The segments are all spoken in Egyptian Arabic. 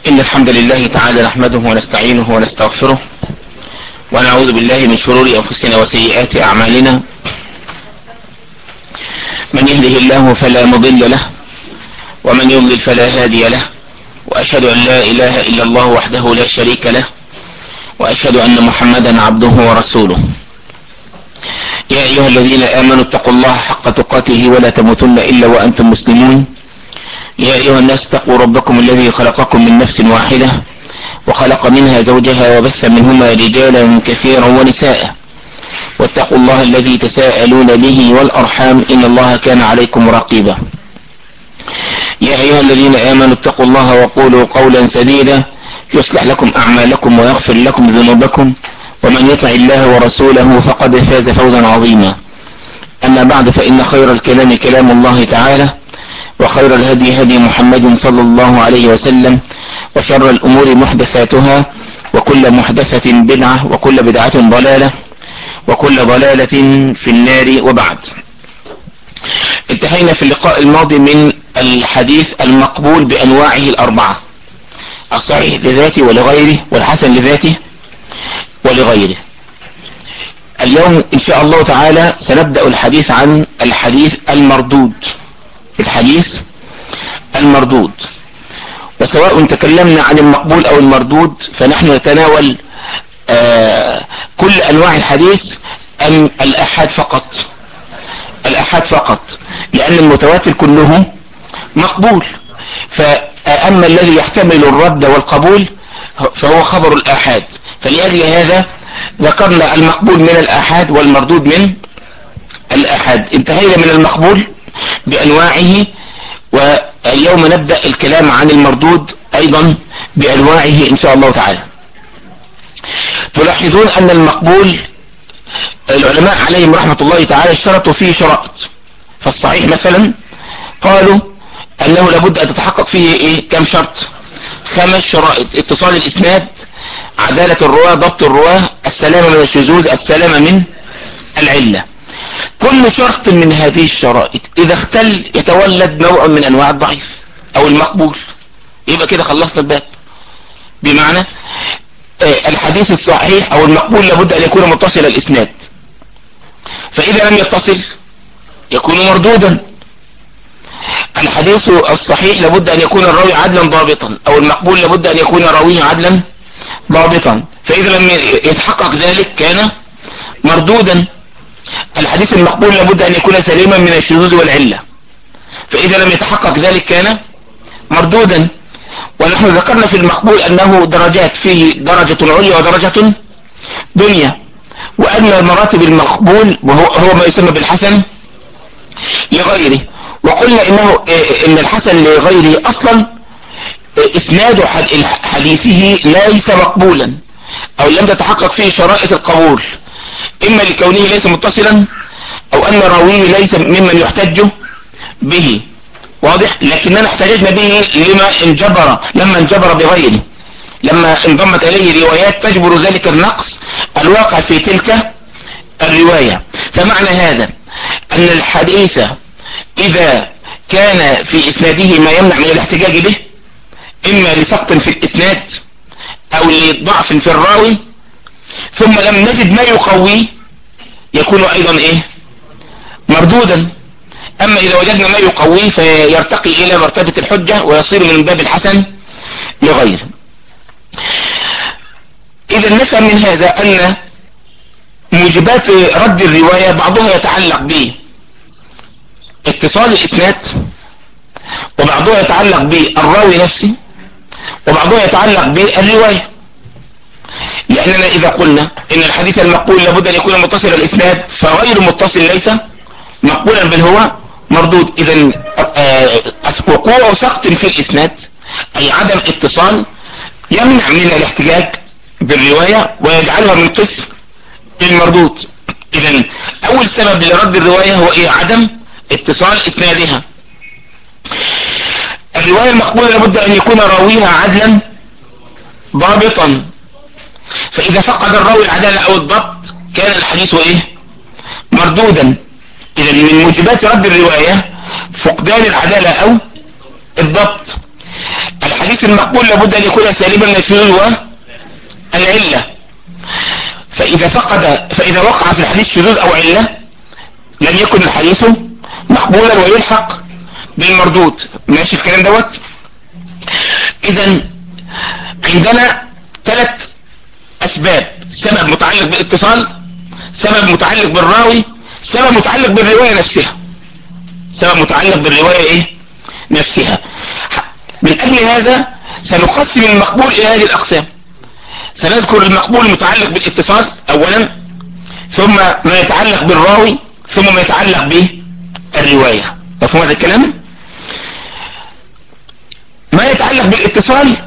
إن الحمد لله تعالى نحمده ونستعينه ونستغفره ونعوذ بالله من شرور أنفسنا وسيئات أعمالنا من يهده الله فلا مضل له ومن يضلل فلا هادي له وأشهد أن لا إله إلا الله وحده لا شريك له وأشهد أن محمدا عبده ورسوله يا أيها الذين آمنوا اتقوا الله حق تقاته ولا تموتن إلا وأنتم مسلمون يا أيها الناس اتقوا ربكم الذي خلقكم من نفس واحدة وخلق منها زوجها وبث منهما رجالا كثيرا ونساء واتقوا الله الذي تساءلون به والأرحام إن الله كان عليكم رقيبا يا أيها الذين آمنوا اتقوا الله وقولوا قولا سديدا يصلح لكم أعمالكم ويغفر لكم ذنوبكم ومن يطع الله ورسوله فقد فاز فوزا عظيما أما بعد فإن خير الكلام كلام الله تعالى وخير الهدي هدي محمد صلى الله عليه وسلم وشر الأمور محدثاتها وكل محدثة بدعة وكل بدعة ضلالة وكل ضلالة في النار وبعد انتهينا في اللقاء الماضي من الحديث المقبول بأنواعه الأربعة الصحيح لذاته ولغيره والحسن لذاته ولغيره اليوم إن شاء الله تعالى سنبدأ الحديث عن الحديث المردود الحديث المردود وسواء تكلمنا عن المقبول او المردود فنحن نتناول آه كل انواع الحديث ام الاحاد فقط الاحاد فقط لان المتواتر كله مقبول فاما الذي يحتمل الرد والقبول فهو خبر الاحاد فلأجل هذا ذكرنا المقبول من الاحاد والمردود من الاحاد انتهينا من المقبول بأنواعه واليوم نبدأ الكلام عن المردود أيضا بأنواعه إن شاء الله تعالى تلاحظون أن المقبول العلماء عليهم رحمة الله تعالى اشترطوا فيه شرائط فالصحيح مثلا قالوا أنه لابد أن تتحقق فيه إيه كم شرط خمس شرائط اتصال الإسناد عدالة الرواة ضبط الرواة السلامة من الشذوذ السلامة من العلة كل شرط من هذه الشرائط اذا اختل يتولد نوع من انواع الضعيف او المقبول يبقى كده خلصنا الباب بمعنى الحديث الصحيح او المقبول لابد ان يكون متصل الاسناد فاذا لم يتصل يكون مردودا الحديث الصحيح لابد ان يكون الراوي عدلا ضابطا او المقبول لابد ان يكون راويه عدلا ضابطا فاذا لم يتحقق ذلك كان مردودا الحديث المقبول لابد أن يكون سليما من الشذوذ والعلة فإذا لم يتحقق ذلك كان مردودا ونحن ذكرنا في المقبول أنه درجات فيه درجة عليا ودرجة دنيا وأن مراتب المقبول وهو هو ما يسمى بالحسن لغيره وقلنا إنه إن الحسن لغيره أصلا إسناد حديثه ليس مقبولا أو لم تتحقق فيه شرائط القبول اما لكونه ليس متصلا او ان راويه ليس ممن يحتج به واضح لكننا احتججنا به لما انجبر لما انجبر بغيره لما انضمت اليه روايات تجبر ذلك النقص الواقع في تلك الرواية فمعنى هذا ان الحديث اذا كان في اسناده ما يمنع من الاحتجاج به اما لسقط في الاسناد او لضعف في الراوي ثم لم نجد ما يقويه يكون ايضا ايه مردودا اما اذا وجدنا ما يقويه فيرتقي الى مرتبة الحجة ويصير من باب الحسن لغيره اذا نفهم من هذا ان موجبات رد الرواية بعضها يتعلق ب اتصال الاسناد وبعضها يتعلق بالراوي نفسه وبعضها يتعلق بالرواية لأننا إذا قلنا إن الحديث المقبول لابد أن يكون متصل الإسناد فغير متصل ليس مقبولا بل هو مردود إذا وقوع سقط في الإسناد أي عدم اتصال يمنع من الاحتجاج بالرواية ويجعلها من قسم المردود إذا أول سبب لرد الرواية هو إيه عدم اتصال إسنادها الرواية المقبولة لابد أن يكون راويها عدلا ضابطا فإذا فقد الراوي العدالة أو الضبط كان الحديث إيه مردودا إذا من موجبات رد الرواية فقدان العدالة أو الضبط الحديث المقبول لابد ان يكون سالبا من الشذوذ والعلة فاذا فقد فاذا وقع في الحديث شذوذ او علة لم يكن الحديث مقبولا ويلحق بالمردود ماشي الكلام دوت اذا عندنا ثلاث اسباب سبب متعلق بالاتصال سبب متعلق بالراوي سبب متعلق بالرواية نفسها سبب متعلق بالرواية ايه نفسها من اجل هذا سنقسم المقبول الى هذه الاقسام سنذكر المقبول المتعلق بالاتصال اولا ثم ما يتعلق بالراوي ثم ما يتعلق بالرواية مفهوم هذا الكلام ما يتعلق بالاتصال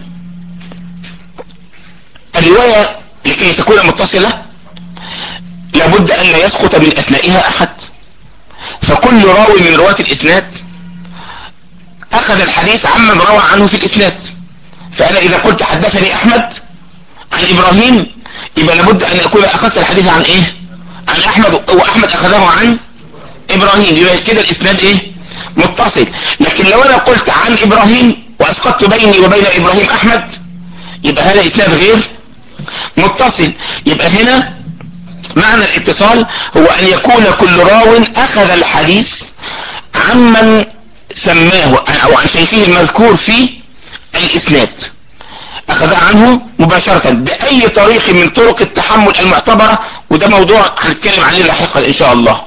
الرواية لكي تكون متصلة لابد ان لا يسقط من اثنائها احد فكل راوي من رواة الاسناد اخذ الحديث عمن روى عنه في الاسناد فانا اذا قلت حدثني احمد عن ابراهيم يبقى لابد ان اكون اخذت الحديث عن ايه عن احمد واحمد اخذه عن ابراهيم يبقى كده الاسناد ايه متصل لكن لو انا قلت عن ابراهيم واسقطت بيني وبين ابراهيم احمد يبقى هذا اسناد غير متصل يبقى هنا معنى الاتصال هو ان يكون كل راو اخذ الحديث عمن سماه او عن شيخه المذكور في الاسناد اخذ عنه مباشرة باي طريق من طرق التحمل المعتبرة وده موضوع هنتكلم عليه لاحقا ان شاء الله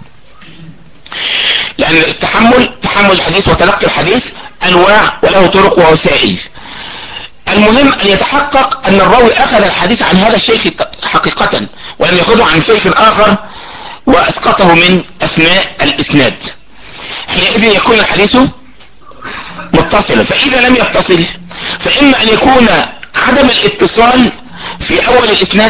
لان التحمل تحمل الحديث وتلقي الحديث انواع وله طرق ووسائل المهم ان يتحقق ان الراوي اخذ الحديث عن هذا الشيخ حقيقة ولم يأخذه عن شيخ اخر واسقطه من اثناء الاسناد حينئذ يكون الحديث متصلا فاذا لم يتصل فاما ان يكون عدم الاتصال في اول الاسناد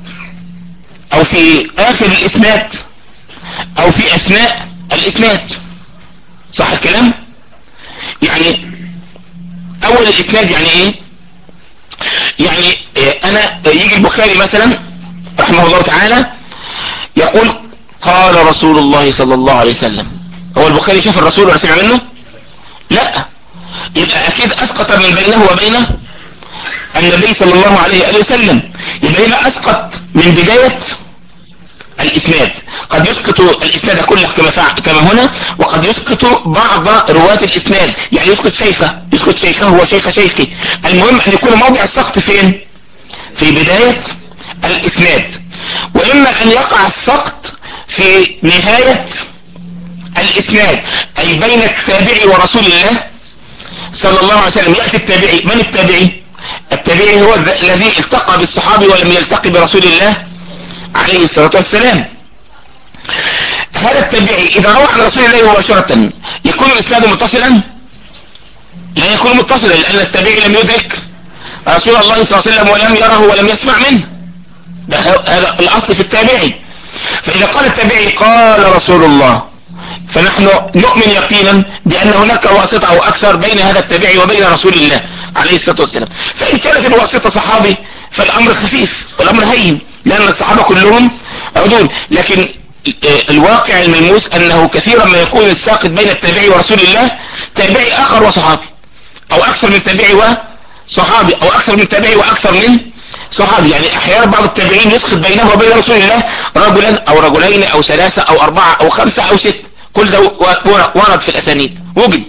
او في اخر الاسناد او في اثناء الاسناد صح الكلام يعني اول الاسناد يعني ايه يعني انا يجي البخاري مثلا رحمه الله تعالى يقول قال رسول الله صلى الله عليه وسلم هو البخاري شاف الرسول ولا سمع منه لا يبقى اكيد اسقط من بينه وبين النبي صلى الله عليه وسلم يبقى هنا اسقط من بداية الاسناد قد يسقط الاسناد كله كما فعل كما هنا وقد يسقط بعض رواة الاسناد يعني يسقط شيخه يسقط شيخه وشيخ شيخه المهم ان يكون موضع السقط فين في بداية الاسناد واما ان يقع السقط في نهاية الاسناد اي بين التابعي ورسول الله صلى الله عليه وسلم يأتي التابعي من التابعي التابعي هو الذي التقى بالصحابي ولم يلتقي برسول الله عليه الصلاة والسلام هذا التابعي اذا روى عن رسول الله مباشرة يكون الاسناد متصلا لا يكون متصلا لان التابعي لم يدرك رسول الله صلى الله عليه وسلم ولم يره ولم يسمع منه ده هذا الاصل في التابعي فاذا قال التابعي قال رسول الله فنحن نؤمن يقينا بان هناك واسطة او اكثر بين هذا التابعي وبين رسول الله عليه الصلاة والسلام فان كانت الواسطة صحابي فالامر خفيف والامر هين لان الصحابة كلهم عدول لكن الواقع الملموس انه كثيرا ما يكون الساقط بين التابعي ورسول الله تابعي اخر وصحابي او اكثر من تابعي وصحابي او اكثر من تابعي واكثر من صحابي يعني احيانا بعض التابعين يسقط بينه وبين رسول الله رجلا او رجلين او ثلاثة او اربعة او خمسة او ست كل ده ورد في الاسانيد وجد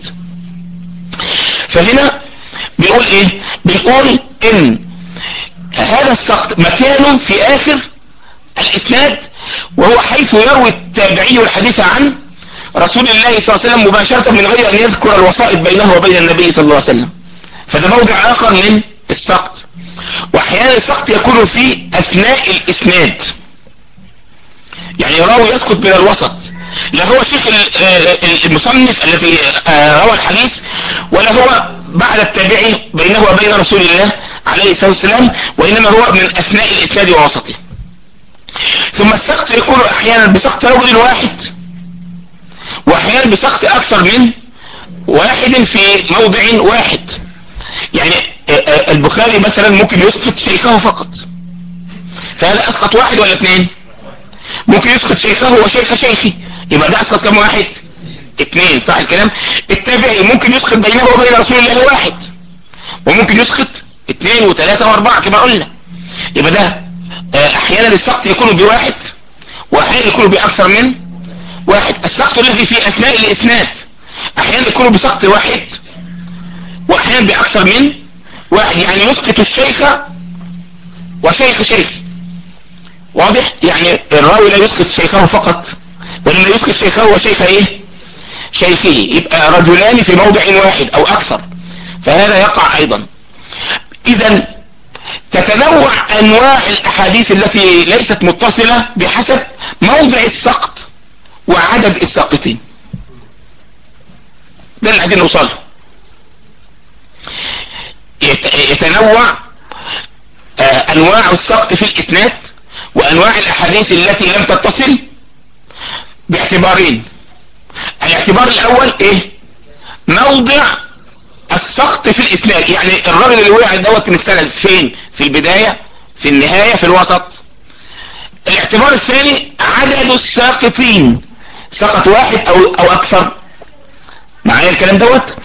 فهنا بيقول ايه بيقول ان هذا السقط مكانه في اخر الاسناد وهو حيث يروي التابعي الحديث عن رسول الله صلى الله عليه وسلم مباشرة من غير ان يذكر الوسائط بينه وبين النبي صلى الله عليه وسلم فده موضع اخر من السقط واحيانا السقط يكون في اثناء الاسناد يعني راوي يسقط من الوسط لا هو شيخ المصنف الذي روى الحديث ولا هو بعد التابعي بينه وبين رسول الله عليه الصلاة والسلام وإنما هو من أثناء الإسناد ووسطه ثم السقط يكون أحيانا بسقط رجل واحد وأحيانا بسقط أكثر من واحد في موضع واحد يعني البخاري مثلا ممكن يسقط شيخه فقط فهذا أسقط واحد ولا اثنين ممكن يسقط شيخه وشيخ شيخي يبقى ده اسقط كم واحد اثنين صح الكلام التابعي ممكن يسقط بينه وبين رسول الله واحد وممكن يسقط اثنين وثلاثة واربعة كما قلنا يبقى ده آه، احيانا السقط يكون بواحد واحيانا يكون باكثر من واحد السقط الذي في اثناء الاسناد احيانا يكون بسقط واحد واحيانا باكثر من واحد يعني يسقط الشيخ وشيخ شيخ واضح يعني الراوي لا يسقط شيخه فقط ولما يسقط شيخه وشيخ ايه شيخه يبقى رجلان في موضع واحد او اكثر فهذا يقع ايضا اذا تتنوع انواع الاحاديث التي ليست متصلة بحسب موضع السقط وعدد الساقطين ده اللي عايزين نوصله يتنوع آه، انواع السقط في الاسناد وانواع الاحاديث التي لم تتصل باعتبارين الاعتبار الاول ايه موضع السقط في الاسناد يعني الراجل اللي وقع دوت من السند فين في البداية في النهاية في الوسط الاعتبار الثاني عدد الساقطين سقط واحد او او اكثر معايا الكلام دوت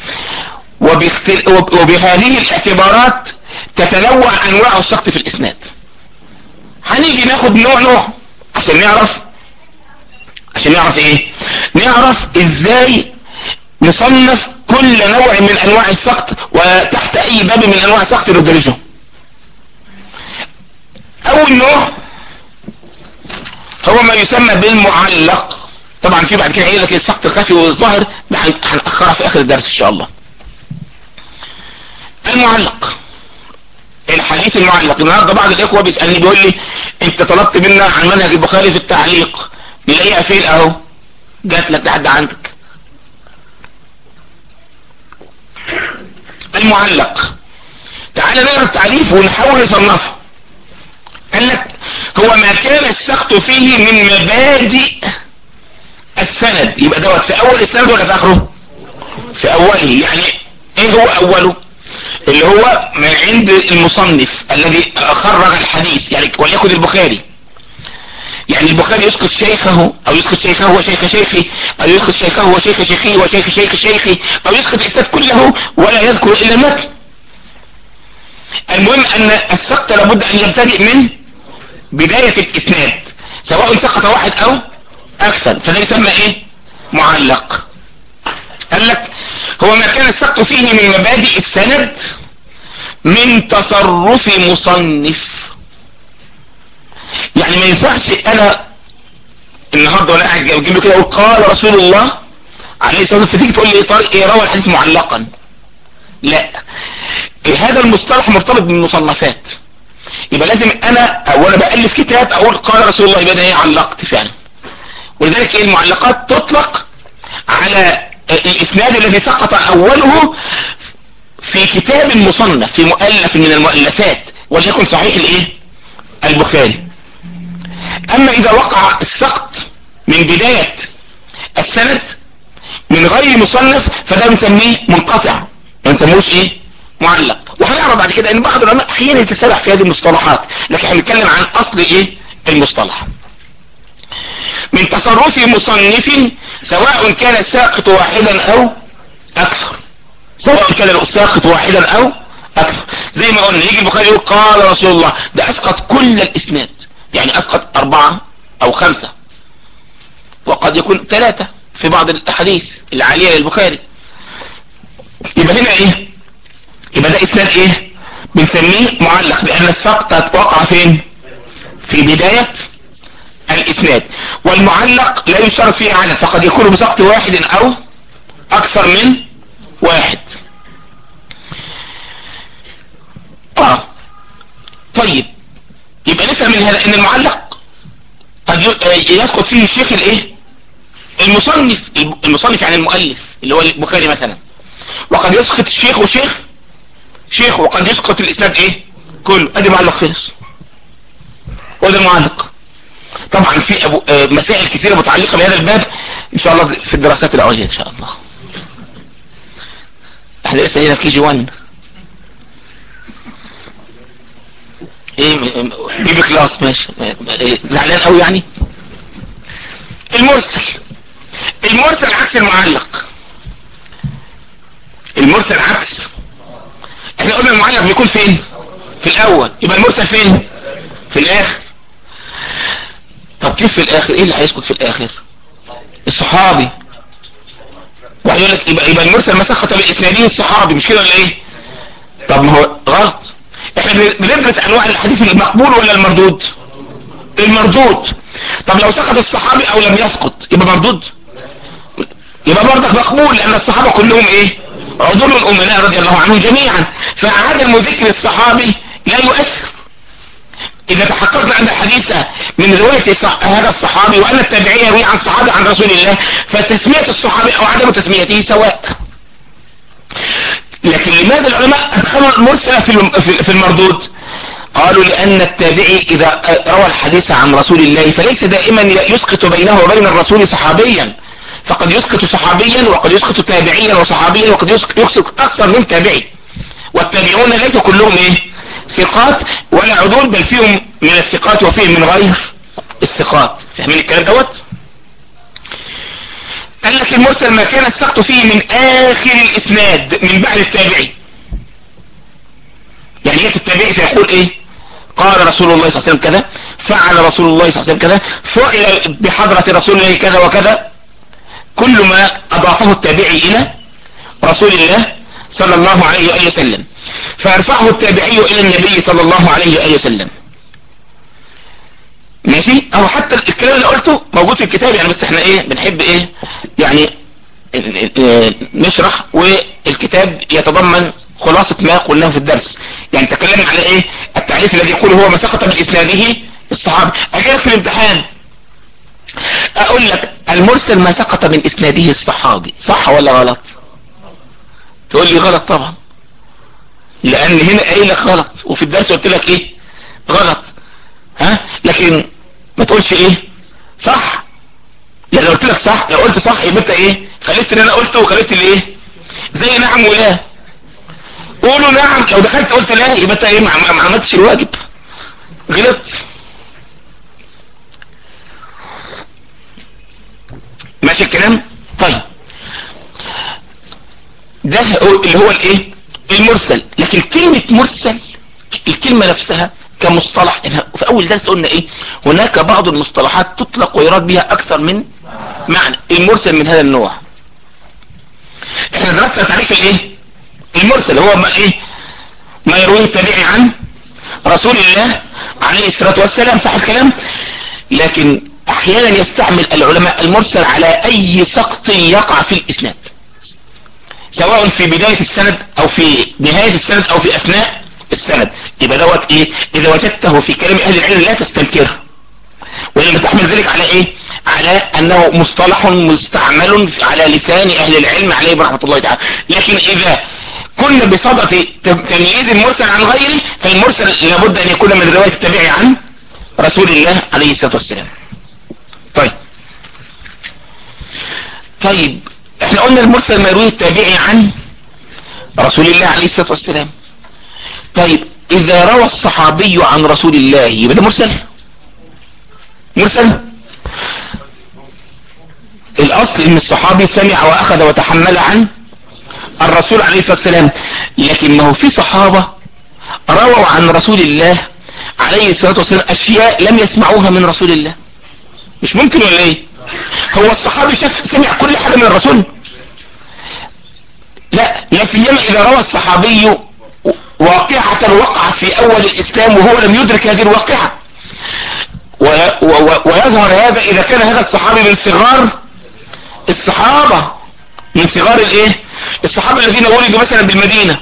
وبهذه الاعتبارات تتنوع انواع السقط في الاسناد هنيجي ناخد نوع نوع عشان نعرف عشان نعرف ايه نعرف ازاي نصنف كل نوع من انواع السقط وتحت اي باب من انواع السقط ندرجه اول نوع هو ما يسمى بالمعلق طبعا في بعد كده هيقول لك السقط الخفي والظاهر هنأخرها في اخر الدرس ان شاء الله المعلق الحديث المعلق النهاردة بعض الاخوة بيسألني بيقول لي انت طلبت منا عن منهج البخاري في التعليق نلاقيها فين اهو جات لك لحد عندك المعلق تعال نقرا التعريف ونحاول نصنفه قال لك هو ما كان السقط فيه من مبادئ السند يبقى دوت في اول السند ولا في اخره في اوله يعني ايه هو اوله اللي هو ما عند المصنف الذي خرج الحديث يعني وليكن البخاري يعني البخاري يسقط شيخه او يسقط شيخه وشيخ شيخي او يسقط شيخه وشيخ شيخي وشيخ شيخ شيخي او يسقط الاسناد كله ولا يذكر الا المتن المهم ان السقط لابد ان يبتدئ من بداية الاسناد سواء سقط واحد او اكثر فده يسمى ايه معلق قال لك هو ما كان السقط فيه من مبادئ السند من تصرف مصنف يعني ما ينفعش انا النهارده وانا قاعد اجيب له كده اقول قال رسول الله عليه الصلاه والسلام فتيجي تقول لي طارق ايه روى الحديث معلقا لا إيه هذا المصطلح مرتبط بالمصنفات يبقى لازم انا وانا بالف كتاب اقول قال رسول الله يبقى ايه علقت فعلا ولذلك ايه المعلقات تطلق على الاسناد الذي سقط اوله في كتاب مصنف في مؤلف من المؤلفات وليكن صحيح الايه البخاري اما اذا وقع السقط من بداية السند من غير مصنف فده بنسميه منقطع ما نسموش ايه معلق وهنعرف بعد كده ان بعض العلماء احيانا يتسرح في هذه المصطلحات لكن هنتكلم عن اصل ايه المصطلح من تصرف مصنف سواء كان الساقط واحدا او اكثر سواء كان الساقط واحدا او اكثر زي ما قلنا يجي البخاري يقول قال رسول الله ده اسقط كل الاسناد يعني اسقط اربعة او خمسة وقد يكون ثلاثة في بعض الاحاديث العالية للبخاري يبقى هنا ايه يبقى ده اسناد ايه بنسميه معلق لان السقط وقع فين في بداية الاسناد والمعلق لا يشترط فيه عدد فقد يكون بسقط واحد او اكثر من واحد اه طيب يبقى نفهم من هذا ان المعلق قد يسقط فيه الشيخ الايه المصنف المصنف يعني المؤلف اللي هو البخاري مثلا وقد يسقط الشيخ وشيخ شيخ وقد يسقط الاسناد ايه كله ادي معلق خلص وده المعلق طبعا في أبو مسائل كثيرة متعلقة بهذا الباب ان شاء الله في الدراسات العليا ان شاء الله احنا لسه هنا في كي جي 1 ايه بيبي كلاس ماشي زعلان قوي يعني المرسل المرسل عكس المعلق المرسل عكس احنا قلنا المعلق بيكون فين في الاول يبقى المرسل فين في الاخر طب كيف في الاخر ايه اللي هيسقط في الاخر الصحابي واحد يقول لك يبقى, يبقى المرسل ما سقط بالاسنادين الصحابي مش كده ولا ايه طب ما هو غلط احنا بندرس انواع الحديث المقبول ولا المردود المردود طب لو سقط الصحابي او لم يسقط يبقى مردود يبقى برضك مقبول لان الصحابة كلهم ايه عدول الامناء رضي الله عنهم جميعا فعدم ذكر الصحابي لا يؤثر اذا تحققنا ان الحديث من رواية هذا الصحابي وان التابعية يروي عن صحابي عن رسول الله فتسمية الصحابي او عدم تسميته سواء لكن لماذا العلماء ادخلوا المرسل في المردود قالوا لان التابعي اذا روى الحديث عن رسول الله فليس دائما يسقط بينه وبين الرسول صحابيا فقد يسقط صحابيا وقد يسقط تابعيا وصحابيا وقد يسقط اكثر من تابعي والتابعون ليس كلهم ايه ثقات ولا عدول بل فيهم من الثقات وفيهم من غير الثقات فاهمين الكلام دوت قال لك المرسل ما كان السقط فيه من اخر الاسناد من بعد التابعي يعني يأتي التابعي فيقول ايه قال رسول الله صلى الله عليه وسلم كذا فعل رسول الله صلى الله عليه وسلم كذا فعل بحضرة رسول الله كذا وكذا كل ما اضافه التابعي الى رسول الله صلى الله عليه وآله وسلم فيرفعه التابعي الى النبي صلى الله عليه وآله وسلم ماشي او حتى الكلام اللي قلته موجود في الكتاب يعني بس احنا ايه بنحب ايه يعني نشرح والكتاب يتضمن خلاصة ما قلناه في الدرس يعني تكلمنا على ايه التعريف الذي يقول هو ما سقط من اسناده الصحابي اجيلك في الامتحان اقول لك المرسل ما سقط من اسناده الصحابي صح ولا غلط تقول لي غلط طبعا لان هنا قايل لك غلط وفي الدرس قلت لك ايه غلط ها لكن ما تقولش ايه صح يعني لو قلت لك صح لو قلت صح يبقى انت ايه خلفت اللي انا قلته وخلفت اللي ايه زي نعم ولا قولوا نعم لو دخلت قلت لا يبقى انت ايه ما عملتش الواجب غلط ماشي الكلام طيب ده اللي هو الايه المرسل لكن كلمة مرسل الكلمة نفسها كمصطلح في اول درس قلنا ايه هناك بعض المصطلحات تطلق ويراد بها اكثر من معنى المرسل من هذا النوع احنا درسنا تعريف الايه المرسل هو ما ايه ما يرويه التابعي عن رسول الله عليه الصلاة والسلام صح الكلام لكن احيانا يستعمل العلماء المرسل على اي سقط يقع في الاسناد سواء في بداية السند او في نهاية السند او في اثناء السند يبقى دوت ايه اذا وجدته في كلام اهل العلم لا تستنكره وانما تحمل ذلك على ايه على انه مصطلح مستعمل على لسان اهل العلم عليه برحمة الله تعالى لكن اذا كنا بصدد تمييز المرسل عن غيره فالمرسل لابد ان يكون من رواية التابعي عن رسول الله عليه الصلاة والسلام طيب طيب احنا قلنا المرسل ما يرويه التابعي عن رسول الله عليه الصلاة والسلام طيب اذا روى الصحابي عن رسول الله يبقى ده مرسل مرسل الاصل ان الصحابي سمع واخذ وتحمل عن الرسول عليه الصلاة والسلام لكن ما هو في صحابة رووا عن رسول الله عليه الصلاة والسلام اشياء لم يسمعوها من رسول الله مش ممكن ولا ايه هو الصحابي شاف سمع كل حاجة من الرسول لا لا سيما اذا روى الصحابي واقعة وقعت في اول الاسلام وهو لم يدرك هذه الواقعة ويظهر هذا اذا كان هذا الصحابي من صغار الصحابة من صغار الايه الصحابة الذين ولدوا مثلا بالمدينة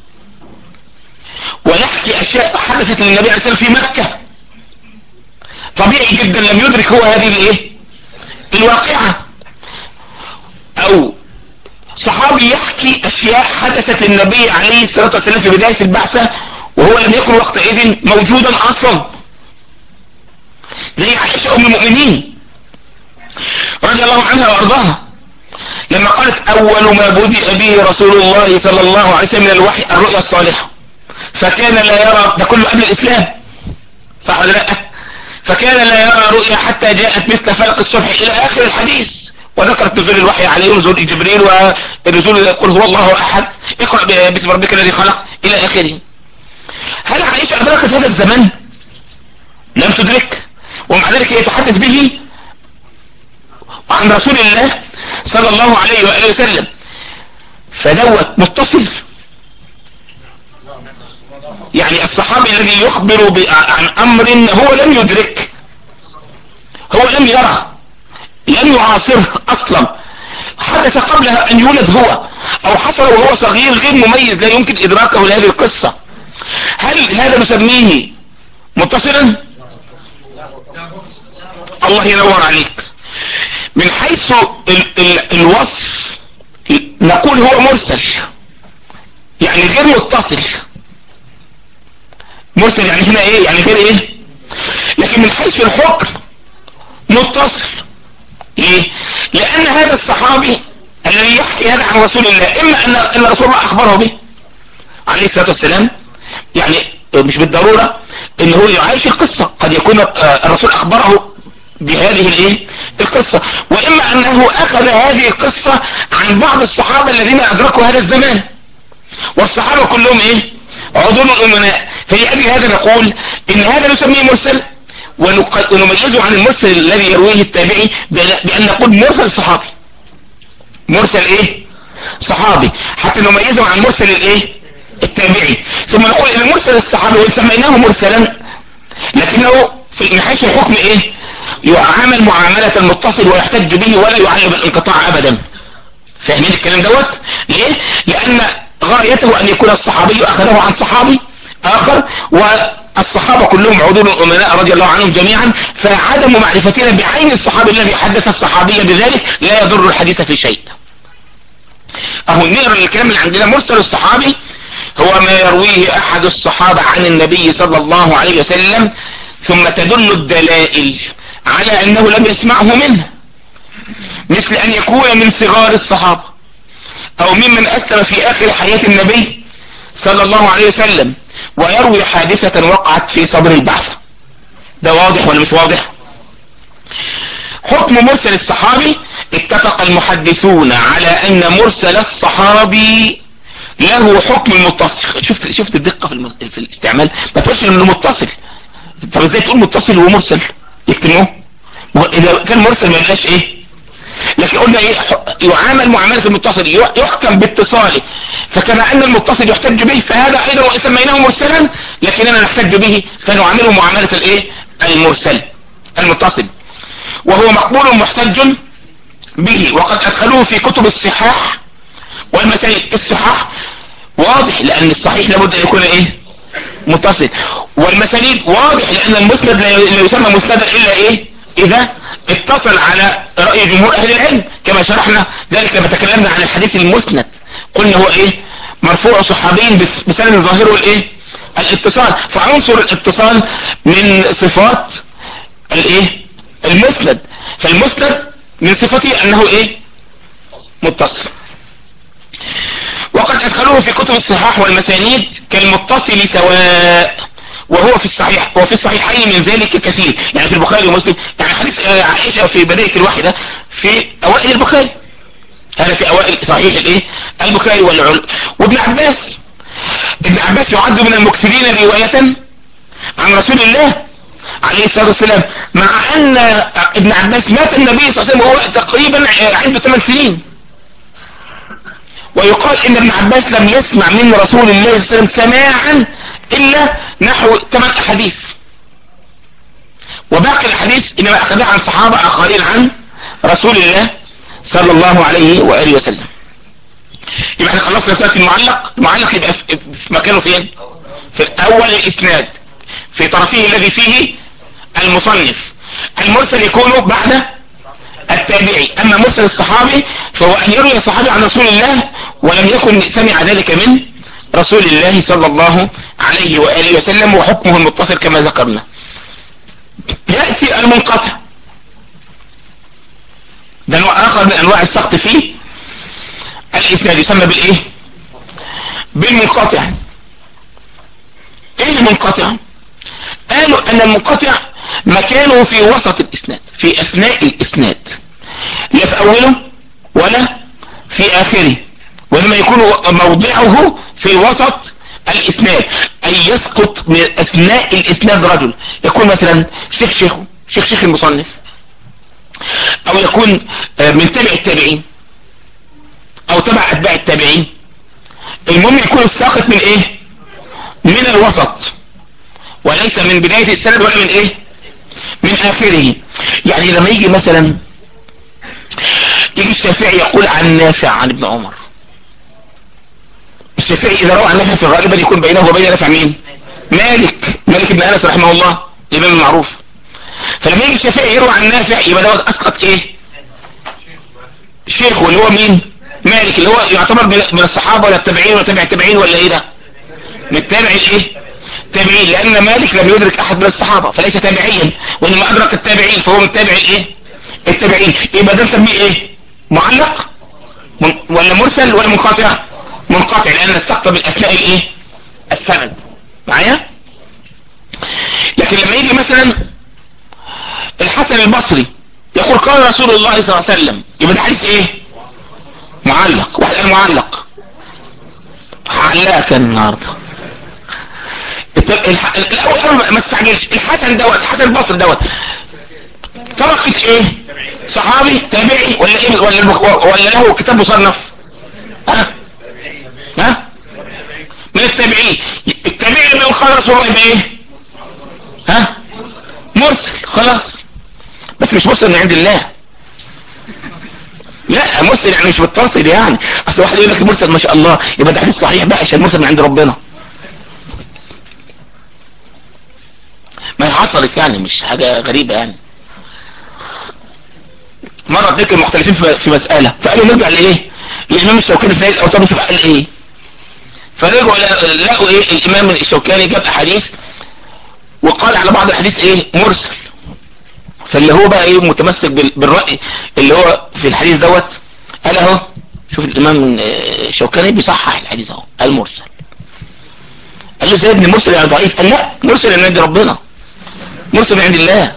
ويحكي اشياء حدثت للنبي عليه الصلاة والسلام في مكة طبيعي جدا لم يدرك هو هذه الايه الواقعة او صحابي يحكي اشياء حدثت للنبي عليه الصلاة والسلام في بداية البعثة وهو لم يكن وقتئذ موجودا اصلا زي عائشة ام المؤمنين رضي الله عنها وارضاها لما قالت اول ما بدأ به رسول الله صلى الله عليه وسلم من الوحي الرؤيا الصالحة فكان لا يرى ده كله قبل الاسلام صح ولا لا فكان لا يرى رؤيا حتى جاءت مثل فلق الصبح الى اخر الحديث وذكرت نزول الوحي عليه نزول جبريل ونزول قل هو الله احد اقرأ باسم ربك الذي خلق الى اخره هل عائشة ادركت هذا الزمان لم تدرك ومع ذلك يتحدث به عن رسول الله صلى الله عليه وآله وسلم فدوت متصل يعني الصحابي الذي يخبر عن امر هو لم يدرك هو لم يره لم يعاصره اصلا حدث قبل ان يولد هو او حصل وهو صغير غير مميز لا يمكن ادراكه لهذه القصة هل هذا نسميه متصلا الله ينور عليك من حيث ال ال الوصف نقول هو مرسل يعني غير متصل مرسل يعني هنا ايه يعني غير ايه لكن من حيث الحكم متصل ليه لان هذا الصحابي الذي يحكي هذا عن رسول الله اما ان ان رسول الله اخبره به عليه الصلاة والسلام يعني مش بالضرورة ان هو يعيش القصة قد يكون الرسول اخبره بهذه الايه القصة واما انه اخذ هذه القصة عن بعض الصحابة الذين ادركوا هذا الزمان والصحابة كلهم ايه عضون الامناء فلأجل هذا نقول ان هذا نسميه مرسل ونميزه عن المرسل الذي يرويه التابعي بان نقول مرسل صحابي مرسل ايه صحابي حتى نميزه عن مرسل الايه التابعي ثم نقول ان المرسل الصحابي وان سميناه مرسلا لكنه في من حيث الحكم ايه يعامل معاملة المتصل ويحتج به ولا يعلم الانقطاع ابدا فاهمين الكلام دوت ليه لان غايته ان يكون الصحابي اخذه عن صحابي اخر والصحابة كلهم عدول الامناء رضي الله عنهم جميعا فعدم معرفتنا بعين الصحابي الذي حدث الصحابي بذلك لا يضر الحديث في شيء اهو نقرا الكلام اللي عندنا مرسل الصحابي هو ما يرويه احد الصحابة عن النبي صلى الله عليه وسلم ثم تدل الدلائل على انه لم يسمعه منه مثل ان يكون من صغار الصحابة او ممن اسلم في اخر حياة النبي صلى الله عليه وسلم ويروي حادثة وقعت في صدر البعث ده واضح ولا مش واضح حكم مرسل الصحابي اتفق المحدثون على ان مرسل الصحابي له حكم المتصل شفت شفت الدقة في, المس... في الاستعمال ما تقولش انه متصل طب ازاي تقول متصل ومرسل يكتموه اذا كان مرسل ما يبقاش ايه لكن قلنا ايه يعامل معاملة المتصل يحكم باتصاله فكما ان المتصل يحتج به فهذا ايضا وان سميناه مرسلا لكننا نحتج به فنعامله معاملة الايه المرسل المتصل وهو مقبول محتج به وقد ادخلوه في كتب الصحاح والمسائل الصحاح واضح لان الصحيح لابد ان يكون ايه متصل والمسانيد واضح لان المسند لا يسمى مسندا الا ايه اذا اتصل على رأي جمهور اهل العلم كما شرحنا ذلك لما تكلمنا عن الحديث المسند قلنا هو ايه مرفوع صحابي بسند ظاهره الايه الاتصال فعنصر الاتصال من صفات الايه المسند فالمسند من صفته انه ايه متصل وقد ادخلوه في كتب الصحاح والمسانيد كالمتصل سواء وهو في الصحيح وفي الصحيحين من ذلك كثير يعني في البخاري ومسلم يعني حديث عائشة في بداية الواحدة في اوائل البخاري هذا في اوائل صحيح الايه البخاري والعلم وابن عباس ابن عباس يعد من المكثرين رواية عن رسول الله عليه الصلاة والسلام مع ان ابن عباس مات النبي صلى الله عليه وسلم وهو تقريبا عنده 8 سنين ويقال ان ابن عباس لم يسمع من رسول الله صلى الله عليه وسلم سماعا الا نحو 8 احاديث وباقي الاحاديث انما اخذها عن صحابة اخرين عن رسول الله صلى الله عليه وآله وسلم يبقى احنا خلصنا سنة المعلق المعلق يبقى في مكانه فين في اول الاسناد في طرفه الذي فيه المصنف المرسل يكون بعد التابعي اما مرسل الصحابي فهو ان يروي الصحابي عن رسول الله ولم يكن سمع ذلك من رسول الله صلى الله عليه وآله وسلم وحكمه المتصل كما ذكرنا يأتي المنقطع ده نوع اخر من انواع السقط فيه الاسناد يسمى بالايه بالمنقطع ايه المنقطع قالوا ان المنقطع مكانه في وسط الاسناد في اثناء الاسناد لا في اوله ولا في اخره وانما يكون موضعه في وسط الاسناد اي يسقط من اثناء الاسناد رجل يكون مثلا شيخ شيخه شيخ شيخ المصنف او يكون من تبع التابعين او تبع اتباع التابعين المهم يكون الساقط من ايه من الوسط وليس من بداية السند ولا من ايه من اخره يعني لما يجي مثلا يجي الشافعي يقول عن نافع عن ابن عمر الشافعي اذا روى عن نافع في غالبا يكون بينه وبين نافع مين مالك مالك بن انس رحمه الله الامام المعروف فلما يجي الشافعي يروى عن نافع يبقى دوت اسقط ايه شيخه اللي هو مين مالك اللي هو يعتبر من الصحابة ولا التابعين ولا تابع التابعين ولا ايه ده من التابع الايه تابعين لان مالك لم يدرك احد من الصحابة فليس تابعيا وانما ادرك التابعين فهو من التابع الايه التابعين يبقى ده نسميه ايه معلق من ولا مرسل ولا منقطع منقطع لان استقطب الاثناء الايه السند معايا لكن لما يجي مثلا الحسن البصري يقول قال رسول الله صلى الله عليه وسلم يبقى ده حديث ايه معلق واحد قال معلق علقك النهارده الح... الاول ما تستعجلش الحسن دوت الحسن البصري دوت طبقة ايه صحابي تابعي ولا ايه ولا المخ... ولا له كتاب مصنف ها ها من التابعين التابعي لما يقول رسول الله يبقى ايه ها مرسل خلاص بس مش مرسل من عند الله لا مرسل يعني مش متصل يعني اصل واحد يقول لك مرسل ما شاء الله يبقى ده حديث صحيح بقى عشان مرسل من عند ربنا ما هي حصلت يعني مش حاجة غريبة يعني مرة اتنين كانوا مختلفين في مسألة فقالوا نرجع لايه الامام الشوكاني في الاوتار نشوف قال ايه فرجعوا لقوا ايه الامام الشوكاني جاب احاديث وقال على بعض الحديث ايه مرسل فاللي هو بقى ايه متمسك بالرأي اللي هو في الحديث دوت قال اهو شوف الامام الشوكاني بيصحح الحديث اهو المرسل قال له زي ابن مرسل يعني ضعيف قال لا مرسل من عند ربنا مرسل من عند الله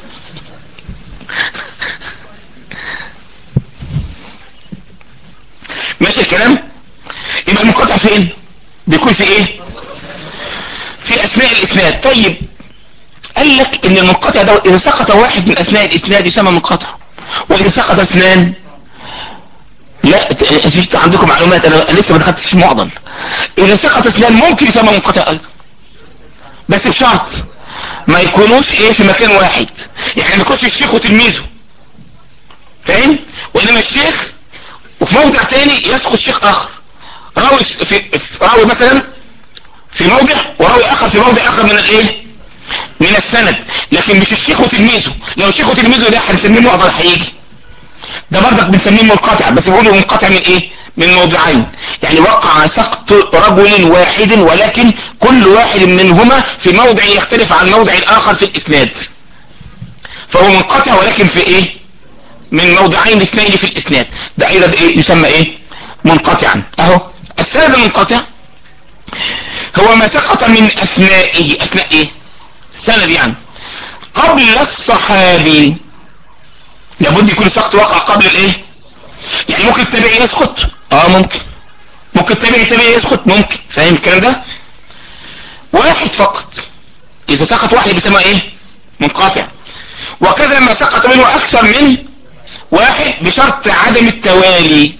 ماشي الكلام يبقى المنقطع فين بيكون في ايه في اثناء الاسناد طيب قال لك ان المنقطع ده اذا سقط واحد من اثناء الاسناد يسمى منقطع واذا سقط اثنان لا انتوا عندكم معلومات انا لسه ما دخلتش في معضل اذا سقط اثنان ممكن يسمى منقطع ايضا بس بشرط ما يكونوش ايه في مكان واحد يعني ما يكونش الشيخ وتلميذه فاهم وانما الشيخ وفي موضع تاني يسقط شيخ اخر راوي في راوي مثلا في موضع وراوي اخر في موضع اخر من الايه من السند لكن مش الشيخ وتلميذه لو الشيخ وتلميذه ده هنسميه معضل هيجي ده برضك بنسميه منقطع بس بيقولوا منقطع من ايه من موضعين يعني وقع سقط رجل واحد ولكن كل واحد منهما في موضع يختلف عن موضع الاخر في الاسناد فهو منقطع ولكن في ايه من موضعين اثنين في الاسناد ده ايضا ايه يسمى ايه منقطعا اهو السند المنقطع هو ما سقط من اثنائه اثناء ايه سند يعني قبل الصحابي لابد يكون السقط وقع قبل الايه يعني ممكن التابعي يسقط اه ممكن ممكن التابعي تابعي يسقط ممكن فاهم الكلام ده واحد فقط اذا سقط واحد بيسمى ايه منقطع وكذا ما سقط منه اكثر من واحد بشرط عدم التوالي